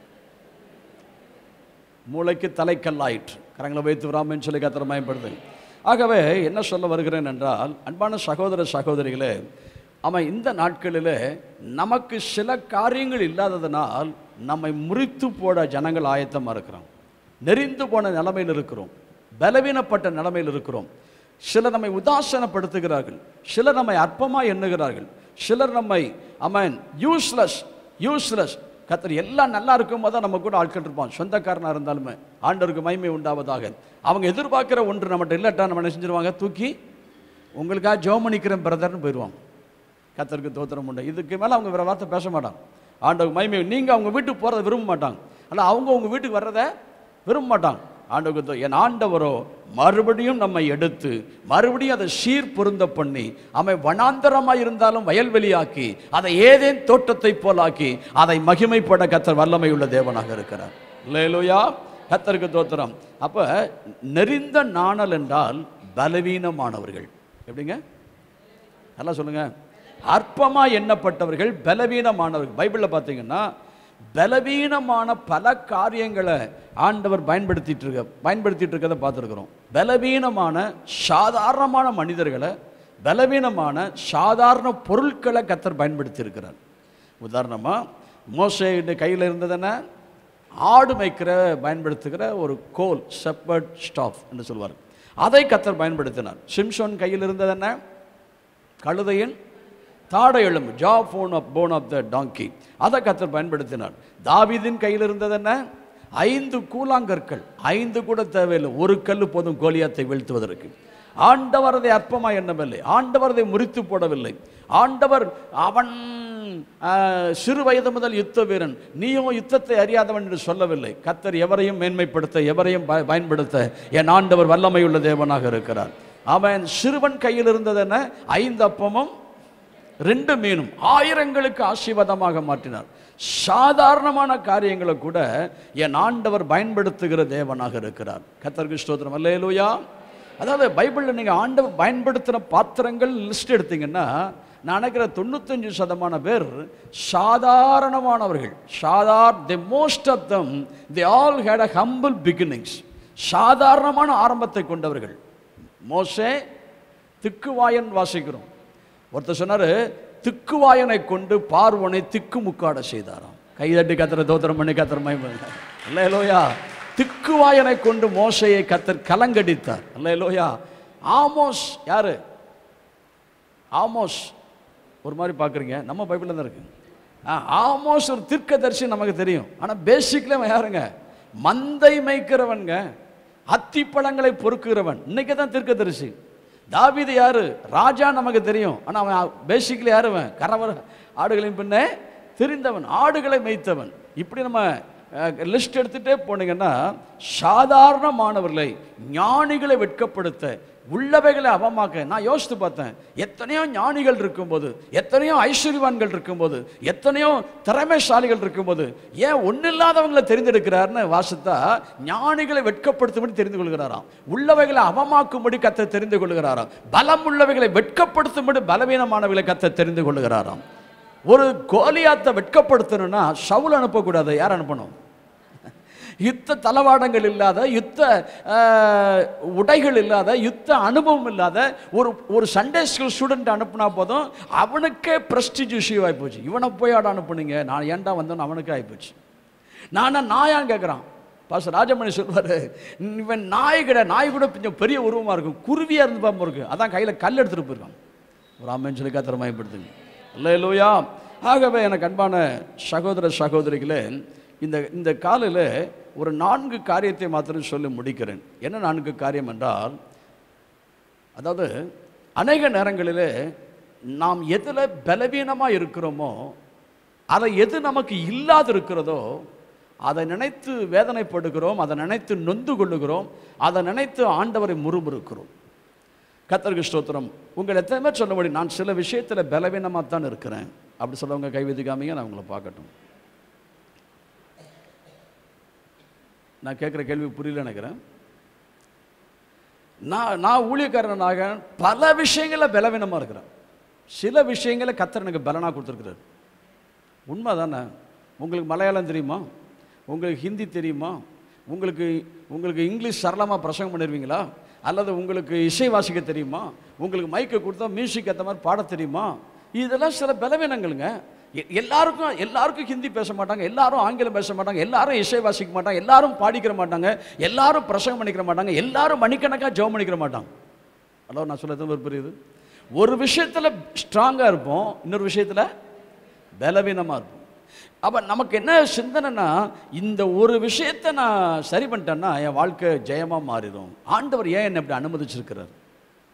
மூளைக்கு தலைக்கல்லாயிற்று கரங்களை வைத்து விடாமன்னு சொல்லி கத்திர மயப்படுது ஆகவே என்ன சொல்ல வருகிறேன் என்றால் அன்பான சகோதர சகோதரிகளே அவன் இந்த நாட்களில் நமக்கு சில காரியங்கள் இல்லாததனால் நம்மை முறித்து போட ஜனங்கள் ஆயத்தமாக இருக்கிறோம் நெறிந்து போன நிலைமையில் இருக்கிறோம் பலவீனப்பட்ட நிலைமையில் இருக்கிறோம் சிலர் நம்மை உதாசனப்படுத்துகிறார்கள் சிலர் நம்மை அற்பமாக எண்ணுகிறார்கள் சிலர் நம்மை அமன் யூஸ்லெஸ் யூஸ்லெஸ் கத்தர் எல்லாம் நல்லா இருக்கும் போது நம்ம கூட ஆட்கள் இருப்பான் சொந்தக்காரனாக இருந்தாலுமே ஆண்டவருக்கு மகிமை உண்டாவதாக அவங்க எதிர்பார்க்கிற ஒன்று நம்மகிட்ட இல்லாட்டா நம்ம என்ன செஞ்சிருவாங்க தூக்கி உங்களுக்காக ஜோம் பண்ணிக்கிறேன் பிரதர்னு போயிடுவாங்க கத்தருக்கு தோத்திரம் உண்டு இதுக்கு மேலே அவங்க வேறு வார்த்தை பேச மாட்டாங்க ஆண்டவர் மகிமை நீங்கள் அவங்க வீட்டுக்கு போகிறத விரும்ப மாட்டாங்க ஆனால் அவங்க உங்கள் வீட்டுக்கு வர்றதை விரும்ப மாட்டாங்க ஆண்டவருக்கு தோ- என் ஆண்டவரோ மறுபடியும் நம்மை எடுத்து மறுபடியும் அதை சீர் பொருந்த பண்ணி அவன் வனாந்தரமாக இருந்தாலும் வயல்வெளியாக்கி அதை ஏதேன் தோட்டத்தை போலாக்கி அதை மகிமைப்பட கத்தர் வல்லமை உள்ள தேவனாக இருக்கிறார் இல்லையிலோயா கத்தருக்கு தோத்திரம் அப்போ நெறிந்த நாணல் என்றால் பலவீனமானவர்கள் எப்படிங்க நல்லா சொல்லுங்க அற்பமா எண்ணப்பட்டவர்கள் பலவீனமானவர்கள் பைபிளில் பார்த்தீங்கன்னா பலவீனமான பல காரியங்களை ஆண்டவர் பயன்படுத்திட்டு இருக்க பயன்படுத்திட்டு இருக்கிறத பார்த்துருக்குறோம் பலவீனமான சாதாரணமான மனிதர்களை பலவீனமான சாதாரண பொருட்களை கத்தர் பயன்படுத்தி இருக்கிறார் உதாரணமாக மோசே கையில் இருந்ததுன்னா ஆடு மேய்க்கிற பயன்படுத்துகிற ஒரு கோல் செப்பர்ட் ஸ்டாஃப் என்று சொல்வார் அதை கத்தர் பயன்படுத்தினார் சிம்சோன் கையில் இருந்தது என்ன கழுதையின் தாடை எலும்பு jaw bone of bone of the donkey அதை கத்தர் பயன்படுத்தினார் தாவீதின் கையில் இருந்தது என்ன ஐந்து கூழாங்கற்கள் ஐந்து கூட தேவையில்லை ஒரு கல் போதும் கோலியாத்தை வீழ்த்துவதற்கு ஆண்டவர் அதை அற்பமா எண்ணவில்லை ஆண்டவர் அதை முறித்து போடவில்லை ஆண்டவர் அவன் ஆ, சிறு வயது முதல் யுத்த வீரன் நீயும் யுத்தத்தை அறியாதவன் என்று சொல்லவில்லை கத்தர் எவரையும் மேன்மைப்படுத்த எவரையும் பய- பயன்படுத்த என் ஆண்டவர் வல்லமையுள்ள தேவனாக இருக்கிறார் அவன் சிறுவன் கையில் இருந்தது என்ன ஐந்து அப்பமும் ரெண்டு மீனும் ஆயிரங்களுக்கு ஆசீர்வாதமாக மாற்றினார் சாதாரணமான காரியங்களை கூட என் ஆண்டவர் பயன்படுத்துகிற தேவனாக இருக்கிறார் கத்தருக்கு ஸ்தோத்திரம் அல்லேலூயா அதாவது பைபிளில் நீங்கள் ஆண்டவர் பயன்படுத்தின பாத்திரங்கள் லிஸ்ட் எடுத்தீங்கன்னா நான் நினைக்கிற தொண்ணூத்தஞ்சு சதமான பேர் சாதாரணமானவர்கள் சாதார் the most of them the all had a humble beginnings சாதாரணமான ஆரம்பத்தை கொண்டவர்கள் மோசே திக்குவாயன் வாசிக்கிறோம் ஒருத்தர் சொன்னாரு திக்குவாயனை கொண்டு பார்வனை திக்கு முக்காட செய்தாராம் கைதட்டி கத்திர தோத்திரம் பண்ணி கத்திர மயம அல்லையலோயா திக்குவாயனை கொண்டு மோசையை கத்தர் கலங்கடித்தார் அல்லையலோயா ஆமோஸ் யாரு ஆமோஸ் ஒரு மாதிரி பார்க்குறீங்க நம்ம பைபிளில் தான் இருக்கு ஆ, ஆமோஸ் ஒரு தீர்க்கதரிசி நமக்கு தெரியும் ஆனால் பேசிக்ல அவன் யாருங்க மந்தை மேய்க்கிறவன்ங்க அத்திப்பழங்களை பொறுக்குகிறவன் இன்னைக்கு தான் தீர்க்கதரிசி தாவீது யாரு ராஜா நமக்கு தெரியும் ஆனால் அவன் பேசிக்ல யாரு அவன் கரவர் ஆடுகளின் பின்னே தெரிந்தவன் ஆடுகளை மேய்த்தவன் இப்படி நம்ம லிஸ்ட் எடுத்துட்டே போனீங்கன்னா சாதாரணமானவர்களை ஞானிகளை வெட்கப்படுத்த உள்ளவைகளை அவமாக்க நான் யோசித்து பார்த்தேன் எத்தனையோ ஞானிகள் இருக்கும்போது எத்தனையோ ஐஸ்வர்யவான்கள் இருக்கும்போது எத்தனையோ திறமைசாலிகள் இருக்கும்போது ஏன் ஒன்றில்லாதவங்களை தெரிந்தெடுக்கிறார்னு வாசித்தா ஞானிகளை வெட்கப்படுத்தும்படி தெரிந்து கொள்கிறாராம் உள்ளவைகளை அவமாக்கும்படி கத்த தெரிந்து கொள்கிறாராம் பலம் உள்ளவைகளை வெட்கப்படுத்தும்படி பலவீனமானவைகளை கத்த தெரிந்து கொள்கிறாராம் ஒரு கோலியாத்தை வெட்கப்படுத்தணும்னா சவுல் அனுப்பக்கூடாது யார் அனுப்பணும் யுத்த தளவாடங்கள் இல்லாத யுத்த அஹ், உடைகள் இல்லாத யுத்த அனுபவம் இல்லாத ஒரு ஒரு சண்டே ஸ்கூல் ஸ்டூடெண்ட் அனுப்புனா போதும் அவனுக்கே ப்ரெஸ்டிஜ் இஷ்யூ ஆகிப்போச்சு இவனை போய் ஆட அனுப்புனீங்க நான் ஏன்டா வந்தேன்னு அவனுக்கே ஆகிப்போச்சு நானா நாயான்னு கேட்குறான் பாஸ்டர் ராஜமணி சொல்வார் இவன் நாய் கிடையாது நாய் கூட கொஞ்சம் பெரிய உருவமாக இருக்கும் குருவியாக இருந்து பார்ப்போம் இருக்கு அதான் கையில் கல் எடுத்துகிட்டு போயிருக்கான் ஒரு அம்மன் சொல்லி கத்திரமாயப்படுத்துங்க இல்லை லோயா ஆகவே எனக்கு அன்பான சகோதர சகோதரிகளே இந்த இந்த காலையில் ஒரு நான்கு காரியத்தை மாத்திரம் சொல்லி முடிக்கிறேன் என்ன நான்கு காரியம் என்றால் அதாவது அநேக நேரங்களிலே நாம் எதில் பலவீனமாக இருக்கிறோமோ அதை எது நமக்கு இல்லாது இருக்கிறதோ அதை நினைத்து வேதனைப்படுகிறோம் அதை நினைத்து நொந்து கொள்ளுகிறோம் அதை நினைத்து ஆண்டவரை முறுமுறுக்கிறோம் கத்தருக்கு ஸ்தோத்திரம் உங்கள் எத்தனை பேர் சொல்ல முடியும் நான் சில விஷயத்தில் பலவீனமாக தான் இருக்கிறேன் அப்படி சொல்லவங்க கை வைத்துக்காமீங்க நான் உங்களை பார்க்கட்டும் நான் கேட்குற கேள்வி புரியல நினைக்கிறேன் நான் நான் ஊழியக்காரனாக பல விஷயங்களில் பலவீனமாக இருக்கிறேன் சில விஷயங்களை கத்தர் எனக்கு பலனாக கொடுத்துருக்குறாரு உண்மை தானே உங்களுக்கு மலையாளம் தெரியுமா உங்களுக்கு ஹிந்தி தெரியுமா உங்களுக்கு உங்களுக்கு இங்கிலீஷ் சரளமாக பிரசங்கம் பண்ணிடுவீங்களா அல்லது உங்களுக்கு இசை வாசிக்க தெரியுமா உங்களுக்கு மைக்கை கொடுத்தா மியூசிக் ஏற்ற மாதிரி பாட தெரியுமா இதெல்லாம் சில பலவீனங்களுங்க எ- எல்லாருக்கும் எல்லாருக்கும் ஹிந்தி பேச மாட்டாங்க எல்லாரும் ஆங்கிலம் பேச மாட்டாங்க எல்லாரும் இசை வாசிக்க மாட்டாங்க எல்லாரும் பாடிக்கிற மாட்டாங்க எல்லாரும் பிரசங்கம் பண்ணிக்கிற மாட்டாங்க எல்லாரும் மணிக்கணக்காக ஜெபம் பண்ணிக்கிற மாட்டாங்க ஹலோ நான் சொல்ல எத்தனை பேர் புரியுது ஒரு விஷயத்தில் ஸ்ட்ராங்காக இருப்போம் இன்னொரு விஷயத்தில் பலவீனமாக இருப்போம் அப்போ நமக்கு என்ன சிந்தனைனா இந்த ஒரு விஷயத்தை நான் சரி பண்ணிட்டேன்னா என் வாழ்க்கை ஜெயமாக மாறிடும் ஆண்டவர் ஏன் என்னை இப்படி அனுமதிச்சிருக்கிறார்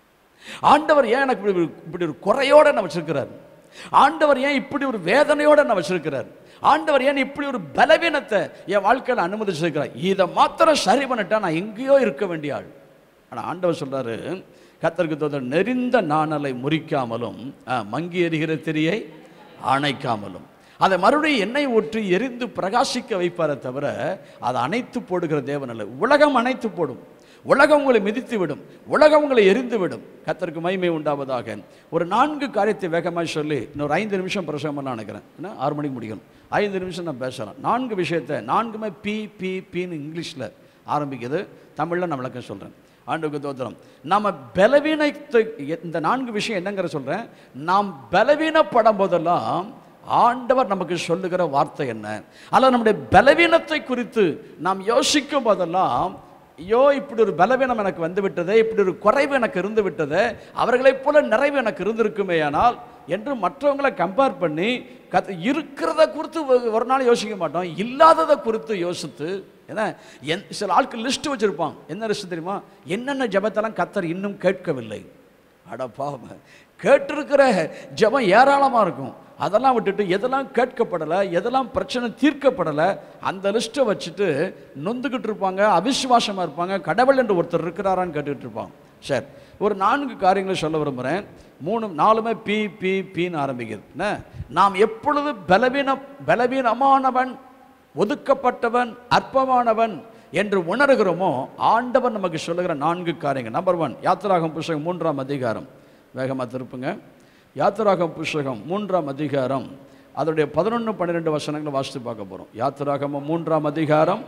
ஆண்டவர் ஏன் எனக்கு இப்படி ஒரு- இப்படி ஒரு குறையோட என்ன வச்சிருக்கிறார் ஆண்டவர் ஏன் இப்படி ஒரு வேதனையோட என்ன வச்சிருக்கிறார் ஆண்டவர் ஏன் இப்படி ஒரு பலவீனத்தை என் வாழ்க்கையில் அனுமதிச்சிருக்கிறார் இதை மாத்திரம் சரி பண்ணிட்டா நான் எங்கேயோ இருக்க வேண்டிய ஆள் ஆனால் ஆண்டவர் சொல்றாரு கத்தருக்கு தோதர் நெறிந்த நாணலை முறிக்காமலும் ஆ, மங்கி எறிகிற திரியை அணைக்காமலும் அதை மறுபடியும் எண்ணெய் ஊற்றி எரிந்து பிரகாசிக்க வைப்பாரே தவிர அதை அணைத்து போடுகிற தேவன் அல்ல உலகம் அணைத்து போடும் உலகம் உங்களை மிதித்து விடும் உலகம் உங்களை எரிந்து விடும் கத்தருக்கு மகிமை உண்டாவதாக ஒரு நான்கு காரியத்தை வேகமாக சொல்லி இன்னொரு ஐந்து நிமிஷம் பிரசவம் பண்ண நினைக்கிறேன் ஏன்னா ஆறு மணிக்கு முடிக்கணும் ஐந்து நிமிஷம் நான் பேசலாம் நான்கு விஷயத்தை நான்குமே பி பி பின்னு இங்கிலீஷில் ஆரம்பிக்குது தமிழில் நான் விளக்கம் சொல்கிறேன் ஆண்டுக்கு தோத்திரம் நம்ம பலவீனத்தை இந்த நான்கு விஷயம் என்னங்கிற சொல்கிறேன் நாம் பலவீனப்படும் போதெல்லாம் ஆண்டவர் நமக்கு சொல்லுகிற வார்த்தை என்ன அல்ல நம்முடைய பலவீனத்தை குறித்து நாம் யோசிக்கும் போதெல்லாம் ஐயோ இப்படி ஒரு பலவீனம் எனக்கு வந்து விட்டதே இப்படி ஒரு குறைவு எனக்கு இருந்து விட்டதே அவர்களைப் போல நிறைவு எனக்கு இருந்திருக்குமே ஆனால் என்று மற்றவங்களை கம்பேர் பண்ணி கத் இருக்கிறத குறித்து ஒரு- ஒரு நாள் யோசிக்க மாட்டோம் இல்லாததை குறித்து யோசித்து ஏன்னா என் சில ஆட்கள் லிஸ்ட் வச்சிருப்பாங்க என்ன லிஸ்ட் தெரியுமா என்னென்ன ஜெபத்தெல்லாம் கத்தர் இன்னும் கேட்கவில்லை அட பாவம் கேட்டிருக்கிற ஜெபம் ஏராளமாக இருக்கும் அதெல்லாம் விட்டுட்டு எதெல்லாம் கேட்கப்படலை எதெல்லாம் பிரச்சனை தீர்க்கப்படலை அந்த லிஸ்ட்டை வச்சுட்டு நொந்துக்கிட்டு இருப்பாங்க அவிசுவாசமாக இருப்பாங்க கடவுள் என்று ஒருத்தர் இருக்கிறாரான்னு கேட்டுக்கிட்டு இருப்பாங்க சரி ஒரு நான்கு காரியங்களை சொல்ல விரும்புகிறேன் மூணு நாலுமே பி பி பின்னு ஆரம்பிக்குது என்ன நாம் எப்பொழுது பலவீன பலவீனமானவன் ஒதுக்கப்பட்டவன் அற்பமானவன் என்று உணர்கிறோமோ ஆண்டவன் நமக்கு சொல்லுகிற நான்கு காரியங்கள் நம்பர் ஒன் யாத்திராகம் புஸ்தகம் மூன்றாம் அதிகாரம் வேகமாக திருப்புங்க யாத்திராகம் புஸ்தகம் மூன்றாம் அதிகாரம் அதனுடைய பதினொன்று பன்னிரெண்டு வசனங்களை வாசித்து பார்க்க போகிறோம் யாத்திராகமம் மூன்றாம் அதிகாரம்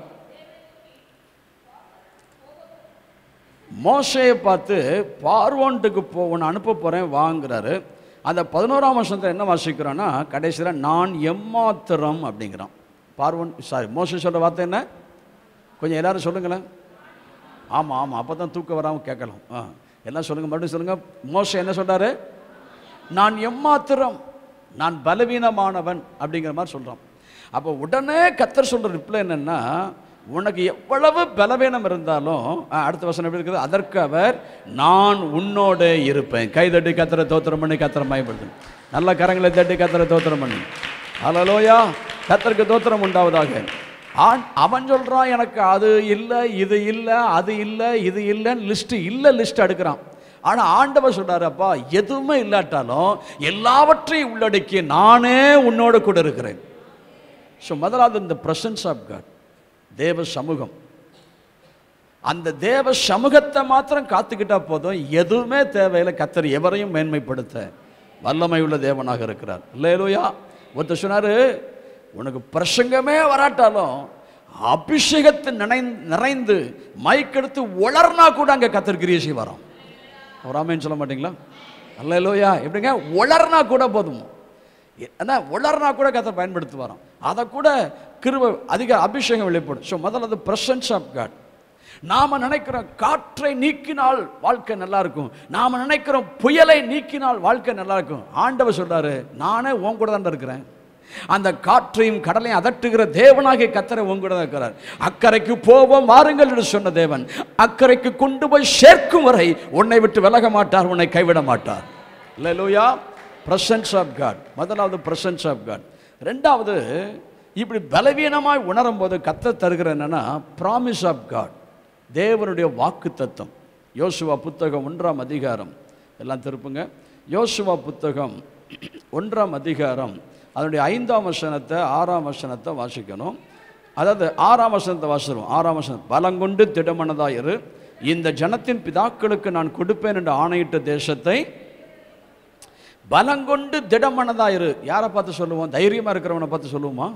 மோசையை பார்த்து பார்வோன்ட்டுக்கு போ உன்னை அனுப்ப போகிறேன் வாங்குறாரு அந்த பதினோராம் வருஷத்தில் என்ன வாசிக்கிறான்னா கடைசியில் நான் எம்மாத்திரம் அப்படிங்கிறான் பார்வோன் சாரி மோசை சொல்கிற வார்த்தை என்ன கொஞ்சம் எல்லாரும் சொல்லுங்களேன் ஆமாம் ஆமாம் அப்போ தான் தூக்கம் வராமல் கேட்கலாம் ஆ எல்லாம் சொல்லுங்கள் மறுபடியும் சொல்லுங்கள் மோசை என்ன சொல்றாரு நான் எம்மாத்திரம் நான் பலவீனமானவன் அப்படிங்கிற மாதிரி சொல்கிறான் அப்போ உடனே கத்தர் சொல்கிற ரிப்ளை என்னென்னா உனக்கு எவ்வளவு பலவீனம் இருந்தாலும் ஆ, அடுத்த வசனம் எப்படி இருக்குது அதற்கு அவர் நான் உன்னோட இருப்பேன் கைதட்டி கத்தரை தோத்திரம் பண்ணி கத்தரை மயப்படுத்து நல்ல கரங்களை தட்டி கத்தரை தோத்திரம் பண்ணி அலலோயா கத்தருக்கு தோத்திரம் உண்டாவதாக ஆண் அவன் சொல்கிறான் எனக்கு அது இல்லை இது இல்லை அது இல்லை இது இல்லைன்னு லிஸ்ட்டு இல்லை லிஸ்ட் எடுக்கிறான் ஆனால் ஆண்டவர் சொல்றாரு அப்பா எதுவுமே இல்லாட்டாலும் எல்லாவற்றையும் உள்ளடக்கி நானே உன்னோட கூட இருக்கிறேன் ஸோ முதலாவது இந்த பிரசன்ஸ் ஆஃப் காட் தேவ சமூகம் அந்த தேவ சமூகத்தை மாத்திரம் காத்துக்கிட்டா போதும் எதுவுமே தேவையில்லை கத்தர் எவரையும் மேன்மைப்படுத்த வல்லமை உள்ள தேவனாக இருக்கிறார் இல்லையிலோயா ஒருத்தர் சொன்னாரு உனக்கு பிரசங்கமே வராட்டாலும் அபிஷேகத்தை நினை நிறைந்து மைக்கெடுத்து உளர்னா கூட அங்கே கத்தர் கிரியை செய்வாராம் ஒரு ஆமேன்னு சொல்ல மாட்டீங்களா அல்ல லோயா எப்படிங்க உளர்னா கூட போதும் என்ன உளர்னா கூட கத்தை பயன்படுத்துவாராம் அதை கூட கிருப அதிக அபிஷேகம் வெளிப்படும் ஸோ முதல்ல அது பிரசன்ஸ் ஆஃப் காட் நாம நினைக்கிறோம் காற்றை நீக்கினால் வாழ்க்கை நல்லா இருக்கும் நாம நினைக்கிறோம் புயலை நீக்கினால் வாழ்க்கை நல்லா இருக்கும் ஆண்டவர் சொல்றாரு நானே உன் கூட தான் இருக்கிறேன் அந்த காற்றையும் கடலையும் அதட்டுகிற தேவனாகிய கத்தரை உன் கூட தான் இருக்கிறார் அக்கறைக்கு போவோம் வாருங்கள் என்று சொன்ன தேவன் அக்கறைக்கு கொண்டு போய் சேர்க்கும் வரை உன்னை விட்டு விலக மாட்டார் உன்னை கைவிட மாட்டார் இல்லையா பிரசன்ஸ் ஆஃப் காட் முதலாவது பிரசன்ஸ் ஆஃப் காட் ரெண்டாவது இப்படி பலவீனமாய் உணரும் போது கத்த தருகிற என்னன்னா ப்ராமிஸ் ஆஃப் காட் தேவனுடைய வாக்கு தத்தம் யோசுவா புத்தகம் ஒன்றாம் அதிகாரம் எல்லாம் திருப்புங்க யோசுவா புத்தகம் ஒன்றாம் அதிகாரம் அதனுடைய ஐந்தாம் வசனத்தை ஆறாம் வசனத்தை வாசிக்கணும் அதாவது ஆறாம் வசனத்தை வாசிடுவோம் ஆறாம் வசனம் பலங்கொண்டு திடமனதாயிரு இந்த ஜனத்தின் பிதாக்களுக்கு நான் கொடுப்பேன் என்று ஆணையிட்ட தேசத்தை பலங்கொண்டு திடமனதாயிரு யாரை பார்த்து சொல்லுவோம் தைரியமா இருக்கிறவனை பார்த்து சொல்லுவோமா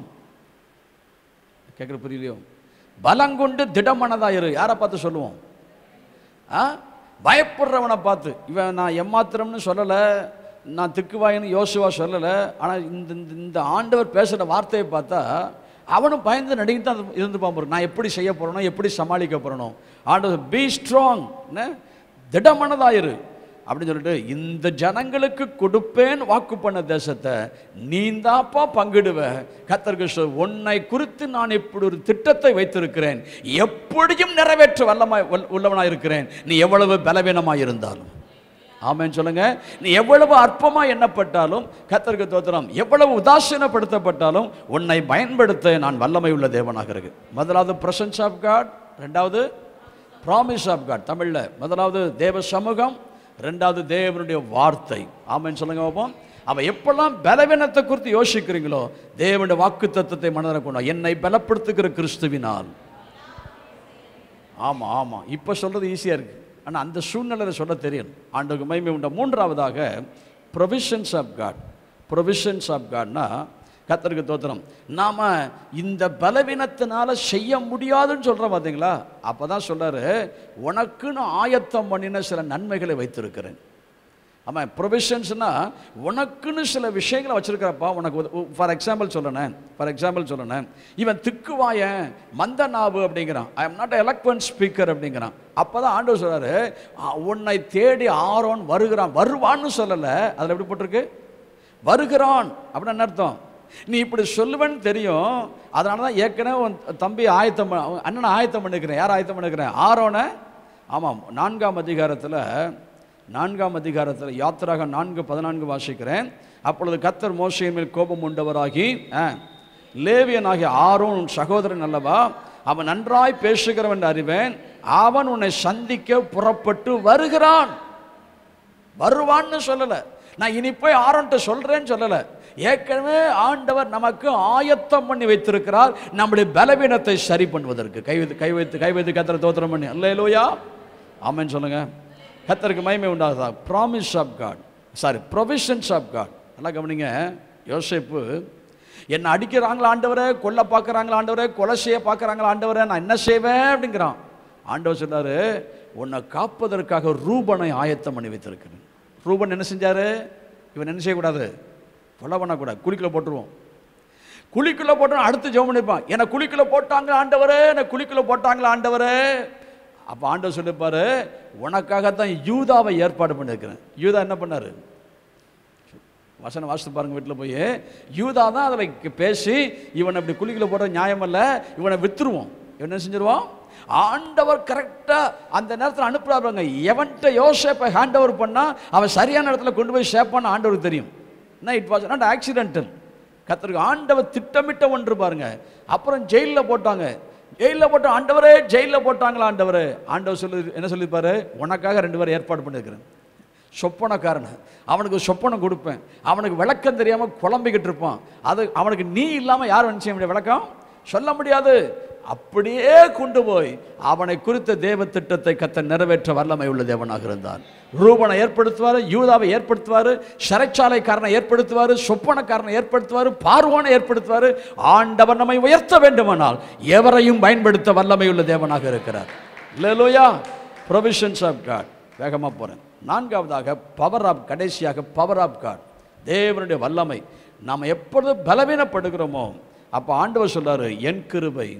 கேட்குற புரியலையோ பலங்கொண்டு திடமனதாயிரு யாரை பார்த்து சொல்லுவோம் ஆ பயப்படுறவனை பார்த்து இவன் நான் எம்மாத்திரம்னு சொல்லலை நான் திக்குவாயின்னு யோசுவா சொல்லலை ஆனால் இந்த இந்த இந்த ஆண்டவர் பேசுகிற வார்த்தையை பார்த்தா அவனும் பயந்து நடுங்கி தான் இருந்து பாம்பு நான் எப்படி செய்ய போகிறனோ எப்படி சமாளிக்க போகிறனோ ஆண்டவர் பி ஸ்ட்ராங் திடமனதாயிரு அப்படின்னு சொல்லிட்டு இந்த ஜனங்களுக்கு கொடுப்பேன் வாக்கு பண்ண தேசத்தை நீந்தாப்பா பங்கிடுவ கத்தருக்கு சொல் உன்னை குறித்து நான் இப்படி ஒரு திட்டத்தை வைத்திருக்கிறேன் எப்படியும் நிறைவேற்ற வல்லமாய் வல்- உள்ளவனாய் இருக்கிறேன் நீ எவ்வளவு பலவீனமாய் இருந்தாலும் ஆமென் சொல்லுங்க நீ எவ்வளவு அற்பமா எண்ணப்பட்டாலும் கத்தருக்கு தோத்திரம் எவ்வளவு உதாசீனப்படுத்தப்பட்டாலும் உன்னை பயன்படுத்த நான் வல்லமை உள்ள தேவனாக இருக்கு முதலாவது பிரசன்ஸ் ஆஃப் காட் ரெண்டாவது ப்ராமிஸ் ஆஃப் காட் தமிழ்ல முதலாவது தேவ சமூகம் ரெண்டாவது தேவனுடைய வார்த்தை ஆமென் சொல்லுங்க பார்ப்போம் அவ எப்பெல்லாம் பலவீனத்தை குறித்து யோசிக்கிறீங்களோ தேவனுடைய வாக்கு தத்துவத்தை மனதில் கொண்டு என்னை பலப்படுத்துகிற கிறிஸ்துவினால் ஆமாம் ஆமாம் இப்போ சொல்கிறது ஈஸியாக இருக்குது ஆனால் அந்த சூழ்நிலையில் சொல்ல தெரியும் ஆண்டுக்கு மகிமை உண்ட மூன்றாவதாக provisions of God provisions of காட்னா கத்தருக்கு தோத்திரம் நாம் இந்த பலவீனத்தினால செய்ய முடியாதுன்னு சொல்கிறோம் பார்த்தீங்களா அப்போ தான் சொல்கிறாரு உனக்குன்னு ஆயத்தம் பண்ணின சில நன்மைகளை வைத்திருக்கிறேன் ஆமாம் ப்ரொவிஷன்ஸ்னா உனக்குன்னு சில விஷயங்களை வச்சிருக்கிறப்பா உனக்கு ஃபார் எக்ஸாம்பிள் சொல்லணேன் ஃபார் எக்ஸாம்பிள் சொல்லணேன் இவன் திக்குவாயன் மந்த நாவு அப்படிங்கிறான் I am not eloquent speaker அப்படிங்கிறான் அப்போ தான் ஆண்டவர் சொல்கிறாரு உன்னை தேடி ஆரோன் வருகிறான் வருவான்னு சொல்லலை அதில் எப்படி போட்டிருக்கு வருகிறான் அப்படின்னு என்ன அர்த்தம் நீ இப்படி சொல்லுவேன்னு தெரியும் அதனால தான் ஏற்கனவே உன் தம்பி ஆயத்தம் பண்ண- அவன் அண்ணனை ஆயத்தம் பண்ணிக்கிறேன் யார் ஆயத்தம் பண்ணிக்கிறேன் ஆரோனை ஆமாம் நான்காம் அதிகாரத்தில் நான்காம் அதிகாரத்தில் யாத்திராக நான்கு பதினான்கு வாசிக்கிறேன் அப்பொழுது கத்தர் மோசையின் மேல் கோபம் உண்டவராகி ஆ, லேவியனாகிய ஆரோன் உன் சகோதரன் அல்லவா அவன் நன்றாய் பேசுகிறவன் என்று அறிவேன் அவன் உன்னை சந்திக்க புறப்பட்டு வருகிறான் வருவான்னு சொல்லலை நான் இனி போய் ஆரோன்ட்ட சொல்றேன்னு சொல்லலை ஏற்கனவே ஆண்டவர் நமக்கு ஆயத்தம் பண்ணி வைத்திருக்கிறார் நம்முடைய பலவீனத்தை சரி பண்ணுவதற்கு கை வைத்து கை வைத்து கை வைத்து கத்தரை தோத்திரம் பண்ணி அல்ல லோயா ஆமென் சொல்லுங்க கத்தருக்கு மகிமை உண்டாகுதா promise of God sorry provisions of God நல்லா கவனிங்க யோசிப்பு என்னை அடிக்கிறாங்களா ஆண்டவரே கொல்ல பார்க்குறாங்களா ஆண்டவரே கொலை செய்ய பார்க்குறாங்களா ஆண்டவரே நான் என்ன செய்வேன் அப்படிங்கிறான் ஆண்டவர் சொன்னாரு உன்னை காப்பதற்காக ரூபனை ஆயத்தம் பண்ணி வைத்திருக்கிறேன் ரூபன் என்ன செஞ்சாரு இவன் என்ன செய்யக்கூடாது கொலை பண்ணக்கூடாது குழிக்குள்ள போட்டுருவோம் குழிக்குள்ள போட்டு அடுத்து ஜெபம் பண்ணிப்பான் என்னை குழிக்குள்ள போட்டாங்க ஆண்டவரே என்னை குழிக்குள்ள போட்டாங்களா ஆண்டவரே அப்போ ஆண்டவர் சொல்லிப்பாரு உனக்காகத்தான் யூதாவை ஏற்பாடு பண்ணியிருக்கிறேன் யூதா என்ன பண்ணாரு வசனம் வாசித்து பாருங்க வீட்டில் போய் யூதா தான் அதில் பேசி இவனை இப்படி குழிக்குள்ள போடுற நியாயம் அல்ல இவனை வித்துருவோம் இவன் என்ன செஞ்சிருவான் ஆண்டவர் கரெக்டாக அந்த நேரத்தில் அனுப்புறாங்க எவன்கிட்ட யோசேப்பை ஹேண்ட் ஓவர் பண்ணால் அவன் சரியான இடத்துல கொண்டு போய் சேர்ப்பான்னு ஆண்டவருக்கு தெரியும் என்ன இட் வாஸ் நாட் ஆக்சிடென்டல் கத்தருக்கு ஆண்டவர் திட்டமிட்ட ஒன்று பாருங்க அப்புறம் ஜெயிலில் போட்டாங்க ஜெயிலில் போட்ட ஆண்டவரே ஜெயிலில் போட்டாங்களா ஆண்டவரே ஆண்டவர் சொல்லி என்ன சொல்லியிருப்பாரு உனக்காக ரெண்டு பேரும் ஏற்பாடு பண்ணியிருக்கிறேன் சொப்பனக்காரன் அவனுக்கு சொப்பனம் கொடுப்பேன் அவனுக்கு விளக்கம் தெரியாமல் குழம்பிக்கிட்டு இருப்பான் அது அவனுக்கு நீ இல்லாமல் யார் வந்து செய்ய முடியும் விளக்கம் சொல்ல முடியாது அப்படியே கொண்டு போய் அவனை குறித்த தேவ திட்டத்தை கத்த நிறைவேற்ற வல்லமை உள்ள தேவனாக இருந்தான் ரூபனை ஏற்படுத்துவார் யூதாவை ஏற்படுத்துவார் சிறைச்சாலைக்காரனை ஏற்படுத்துவார் சொப்பனக்காரனை ஏற்படுத்துவார் பார்வோனை ஏற்படுத்துவார் ஆண்டவர் நம்மை உயர்த்த வேண்டுமானால் எவரையும் பயன்படுத்த வல்லமை உள்ள தேவனாக இருக்கிறார் இல்லையா ப்ரொவிஷன்ஸ் ஆஃப் காட் வேகமாக போகிறேன் நான்காவதாக பவர் ஆஃப் கடைசியாக பவர் ஆஃப் காட் தேவனுடைய வல்லமை நாம் எப்பொழுது பலவீனப்படுகிறோமோ அப்போ ஆண்டவர் சொல்றாரு என் கிருபை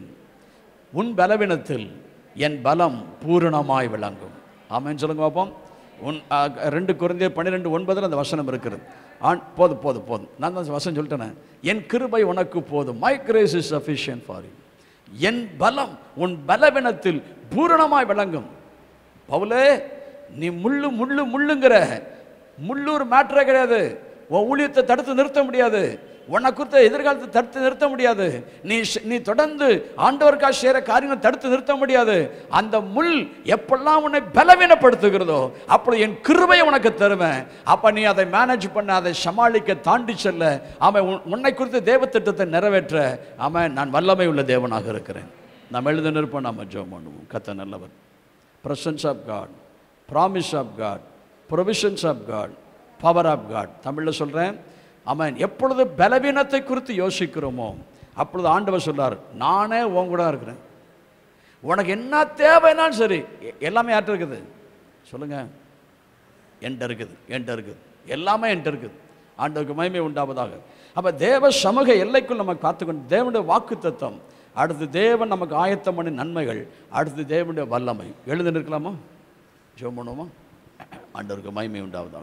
உன் பலவீனத்தில் என் பலம் பூரணமாய் விளங்கும் ஆமென் சொல்லுங்க பார்ப்போம் உன் ஆ, ரெண்டு குறைந்தே பன்னிரெண்டு ஒன்பதில் அந்த வசனம் இருக்கிறது ஆண் போதும் போதும் போதும் நான் தான் வசனம் சொல்லிட்டேனே என் கிருபை உனக்கு போதும் my grace is sufficient for you என் பலம் உன் பலவீனத்தில் பூரணமாய் விளங்கும் பவுலே நீ முள்ளு முள்ளு முள்ளுங்கிற முள்ளு ஒரு மேட்டரே கிடையாது உன் ஊழியத்தை தடுத்து நிறுத்த முடியாது உன்னை குறித்த எதிர்காலத்தை தடுத்து நிறுத்த முடியாது நீ ஷ்- நீ தொடர்ந்து ஆண்டவருக்காக செய்கிற காரியங்களை தடுத்து நிறுத்த முடியாது அந்த முள் எப்பெல்லாம் உன்னை பலவீனப்படுத்துகிறதோ அப்பொழுது என் கிருபையை உனக்கு தருவேன் அப்ப நீ அதை மேனேஜ் பண்ண அதை சமாளிக்க தாண்டி செல்ல அவன் உன்- உன்னை குறித்த தேவ திட்டத்தை நிறைவேற்ற அவன் நான் வல்லமை உள்ள தேவனாக இருக்கிறேன் நாம் எழுத நிற்போம் நாம ஜெபம் பண்ணுவோம் கத்த நல்லவர் presence of God promise of God provisions of God power of God தமிழில் சொல்கிறேன் அவன் எப்பொழுது பலவீனத்தை குறித்து யோசிக்கிறோமோ அப்பொழுது ஆண்டவர் சொல்றார் நானே உன் கூட இருக்கிறேன் உனக்கு என்ன தேவைனாலும் சரி எ- எல்லாமே யார்கிட்ட இருக்குது சொல்லுங்க என்கிட்ட இருக்குது என்கிட்ட இருக்குது எல்லாமே என்கிட்ட இருக்குது ஆண்டவருக்கு மகிமை உண்டாவதாக அப்போ தேவ சமூக எல்லைக்குள் நம்ம காத்துக்கொண்டு தேவனுடைய வாக்கு தத்துவம் அடுத்து தேவன் நமக்கு ஆயத்தம் பண்ணி நன்மைகள் அடுத்து தேவனுடைய வல்லமை எழுந்து நிற்கலாமா ஜெபம் பண்ணுவோமா ஆண்டவருக்கு மகிமை உண்டாவதாக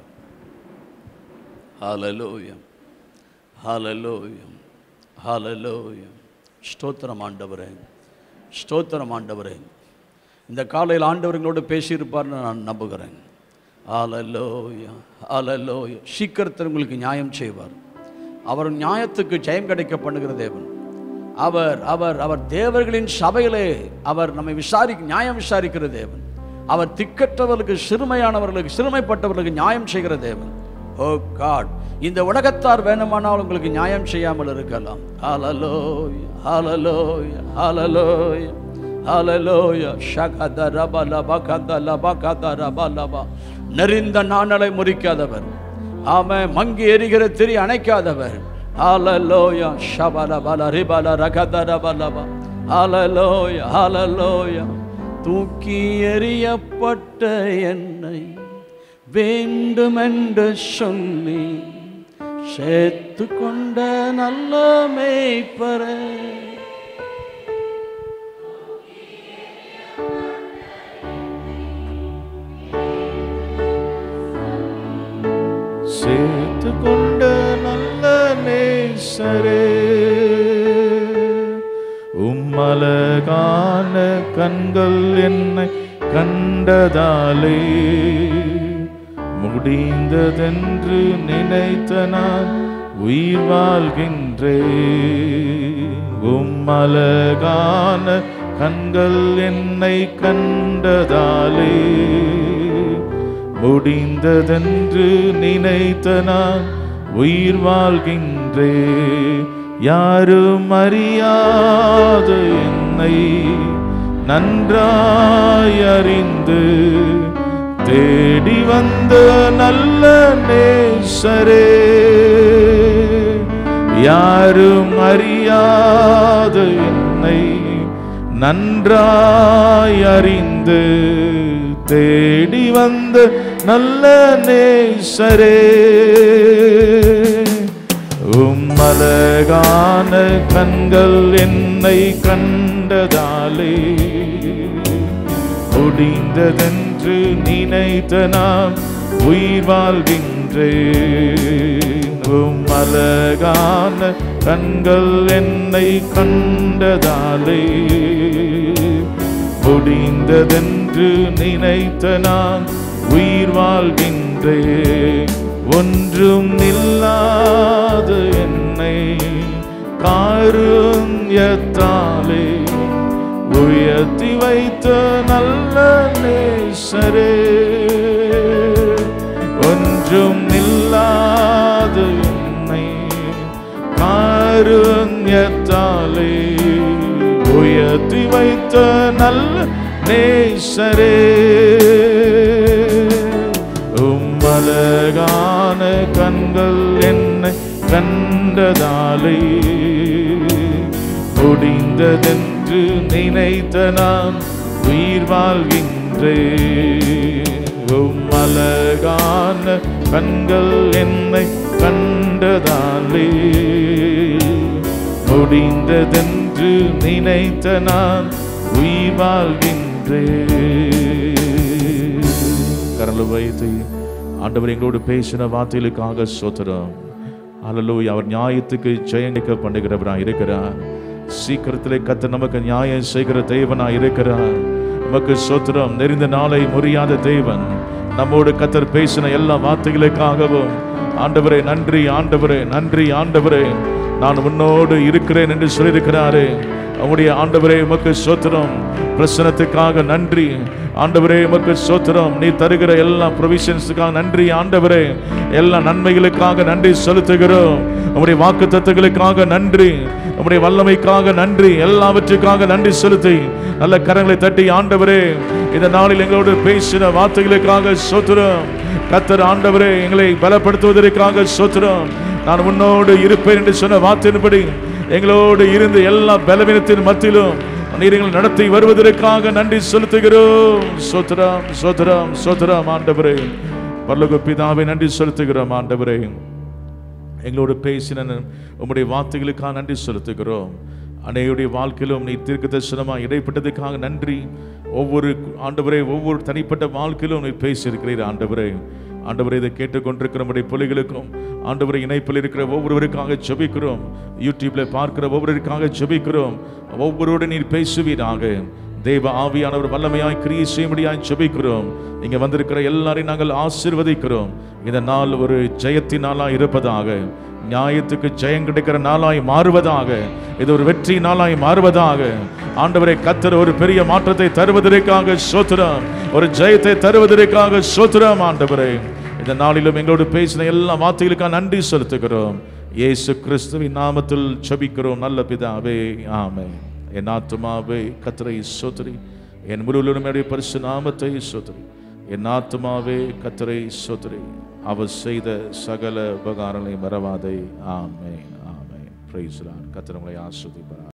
ஹalleluya ஹalleluya ஹalleluya ஸ்தோத்திரம் ஆண்டவரே ஸ்தோத்திரம் ஆண்டவரே இந்த காலையில் ஆண்டவர்களோடு பேசியிருப்பார்னு நான் நம்புகிறேன் ஹalleluya ஹalleluya சீக்கிரத்தில் உங்களுக்கு நியாயம் செய்வார் அவர் நியாயத்துக்கு ஜெயம் கிடைக்க பண்ணுகிற தேவன் அவர் அவர் அவர் தேவர்களின் சபையிலே அவர் நம்மை விசாரி நியாயம் விசாரிக்கிற தேவன் அவர் திக்கற்றவர்களுக்கு சிறுமையானவர்களுக்கு சிறுமைப்பட்டவர்களுக்கு நியாயம் செய்கிற தேவன் ஓ காட் இந்த உலகத்தார் வேணுமானால் உங்களுக்கு நியாயம் செய்யாமல் இருக்கலாம் ஹalleluya ஹalleluya ஹalleluya ஹalleluya ஷகதரபலப கதலப நெறிந்த நாணலை முறிக்காதவர் ஆமே மங்கி எரிகிற திரி அணைக்காதவர் ஹalleluya ஷபலபல ரிபல ரகதரபலப ஹalleluya ஹalleluya தூக்கி எறியப்பட்ட என்னை வேண்டுமென்று சொல்லி சேர்த்து கொண்ட நல்ல மேய்ப்பரே சேர்த்து கொண்ட நல்ல நேசரே உம்மலகான கண்கள் என்னை கண்டதாலே முடிந்ததென்று நினைத்த நான் உயிர் வாழ்கின்றே உம்மலகான கண்கள் என்னை கண்டதாலே முடிந்ததென்று நினைத்த நான் உயிர் வாழ்கின்றே யாரும் அறியாத என்னை நன்றாய் அறிந்து தேடி வந்த நல்ல நேசரே யாரும் அறியாத என்னை நன்றாய் அறிந்து தேடி வந்த நல்ல நேசரே உம்மலகான கண்கள் என்னை கண்டதாலே முடிந்ததென்று நினைத்த நான் உயிர் வாழ்கின்றேன் உம்மலகான கண்கள் என்னை கண்டதாலே முடிந்ததென்று நினைத்த நான் உயிர் வாழ்கின்றேன் ஒன்றும் இல்லாத என்னை காருண்யத்தாலே உயர்த்தி வைத்த நல்ல நேசரே ஒன்றும் இல்லாத என்னை காருண்யத்தாலே உயர்த்தி வைத்த நல்ல நேசரே உம்மலகான கண்கள் என்னை கண்டதாலே முடிந்ததென்று நினைத்த நான் உயிர் வாழ்கின்றேன் உம்மலகான கண்கள் என்னை கண்டதாலே முடிந்ததென்று நினைத்த நான் உயிர் வாழ்கின்றேன் கரலை வைத்து ஆண்டவர் எங்களோடு பேசின வார்த்தைகளுக்காக சோத்திரம் அல்லலூய் அவர் நியாயத்துக்கு ஜெயங்கிக்க பண்ணுகிறவராய் இருக்கிறார் சீக்கிரத்திலே கத்த நமக்கு நியாயம் செய்கிற தேவனாய் இருக்கிறார் நமக்கு சோத்திரம் நெறிந்த நாளை முறியாத தேவன் நம்மோடு கத்தர் பேசின எல்லா வார்த்தைகளுக்காகவும் ஆண்டவரே நன்றி ஆண்டவரே நன்றி ஆண்டவரே நான் உன்னோடு இருக்கிறேன் என்று சொல்லியிருக்கிறாரே உம்முடைய ஆண்டவரே உமக்கு சோத்திரம் பிரசனத்துக்காக நன்றி ஆண்டவரே உமக்கு சோத்திரம் நீ தருகிற எல்லா ப்ரொவிஷன்ஸுக்காக நன்றி ஆண்டவரே எல்லா நன்மைகளுக்காக நன்றி செலுத்துகிறோம் உம்முடைய வாக்கு தத்துகளுக்காக நன்றி உம்முடைய வல்லமைக்காக நன்றி எல்லாவற்றுக்காக நன்றி செலுத்தி நல்ல கரங்களை தட்டி ஆண்டவரே இந்த நாளில் எங்களோடு பேசின வார்த்தைகளுக்காக சோத்திரம் கத்தர் ஆண்டவரே எங்களை பலப்படுத்துவதற்காக சோத்திரம் நான் உன்னோடு இருப்பேன் என்று சொன்ன வார்த்தையின்படி எங்களோடு இருந்து எல்லா பலவீனத்தின் மத்தியிலும் நீர் எங்களை நடத்தி வருவதற்காக நன்றி செலுத்துகிறோம் சோத்திரம் சோத்திரம் சோத்திரம் ஆண்டவரே பரலோக பிதாவை நன்றி செலுத்துகிறோம் ஆண்டவரே எங்களோடு பேசின உம்முடைய வார்த்தைகளுக்காக நன்றி செலுத்துகிறோம் அனைவருடைய வாழ்க்கையிலும் நீ தீர்க்க தரிசனமாக இடைப்பட்டதுக்காக நன்றி ஒவ்வொரு ஆண்டவரே ஒவ்வொரு தனிப்பட்ட வாழ்க்கையிலும் நீ பேசியிருக்கிறீர் ஆண்டவரே ஆண்டவரை இதை கேட்டுக்கொண்டிருக்கிற நம்முடைய பிள்ளைகளுக்கும் ஆண்டவரை இணைப்பில் இருக்கிற ஒவ்வொருவருக்காக ஜெபிக்கிறோம் யூடியூப்ல பார்க்கிற ஒவ்வொருவருக்காக ஜெபிக்கிறோம் ஒவ்வொருவரோடு நீர் பேசுவீராக தேவ ஆவியானவர் வல்லமையாய் கிரியை செய்யும்படியாய் ஜெபிக்கிறோம் இங்க வந்திருக்கிற எல்லாரையும் நாங்கள் ஆசீர்வதிக்கிறோம் இந்த நாள் ஒரு ஜெயத்தின் நாளாய் இருப்பதாக நியாயத்துக்கு ஜெயம் கிடைக்கிற நாளாய் மாறுவதாக இது ஒரு வெற்றி நாளாய் மாறுவதாக ஆண்டவரை கத்தர் ஒரு பெரிய மாற்றத்தை தருவதற்காக சோத்திரம் ஒரு ஜெயத்தை தருவதற்காக சோத்திரம் ஆண்டவரே இந்த நாளிலும் எங்களோடு பேசின எல்லா வார்த்தைகளுக்காக நன்றி செலுத்துகிறோம் இயேசு கிறிஸ்துவின் நாமத்தில் ஜெபிக்கிறோம் நல்ல பிதாவே ஆமே என் ஆத்துமாவே கத்தரை சோதரி என் முழுவதுடைய பரிசு நாமத்தை சோதரி என் ஆத்துமாவே கத்தரை சோதரி அவர் செய்த சகல உபகாரங்களை மறவாதே ஆமே ஆமே பிரைஸ் கத்தரங்களை ஆஸ்வதிப்பார்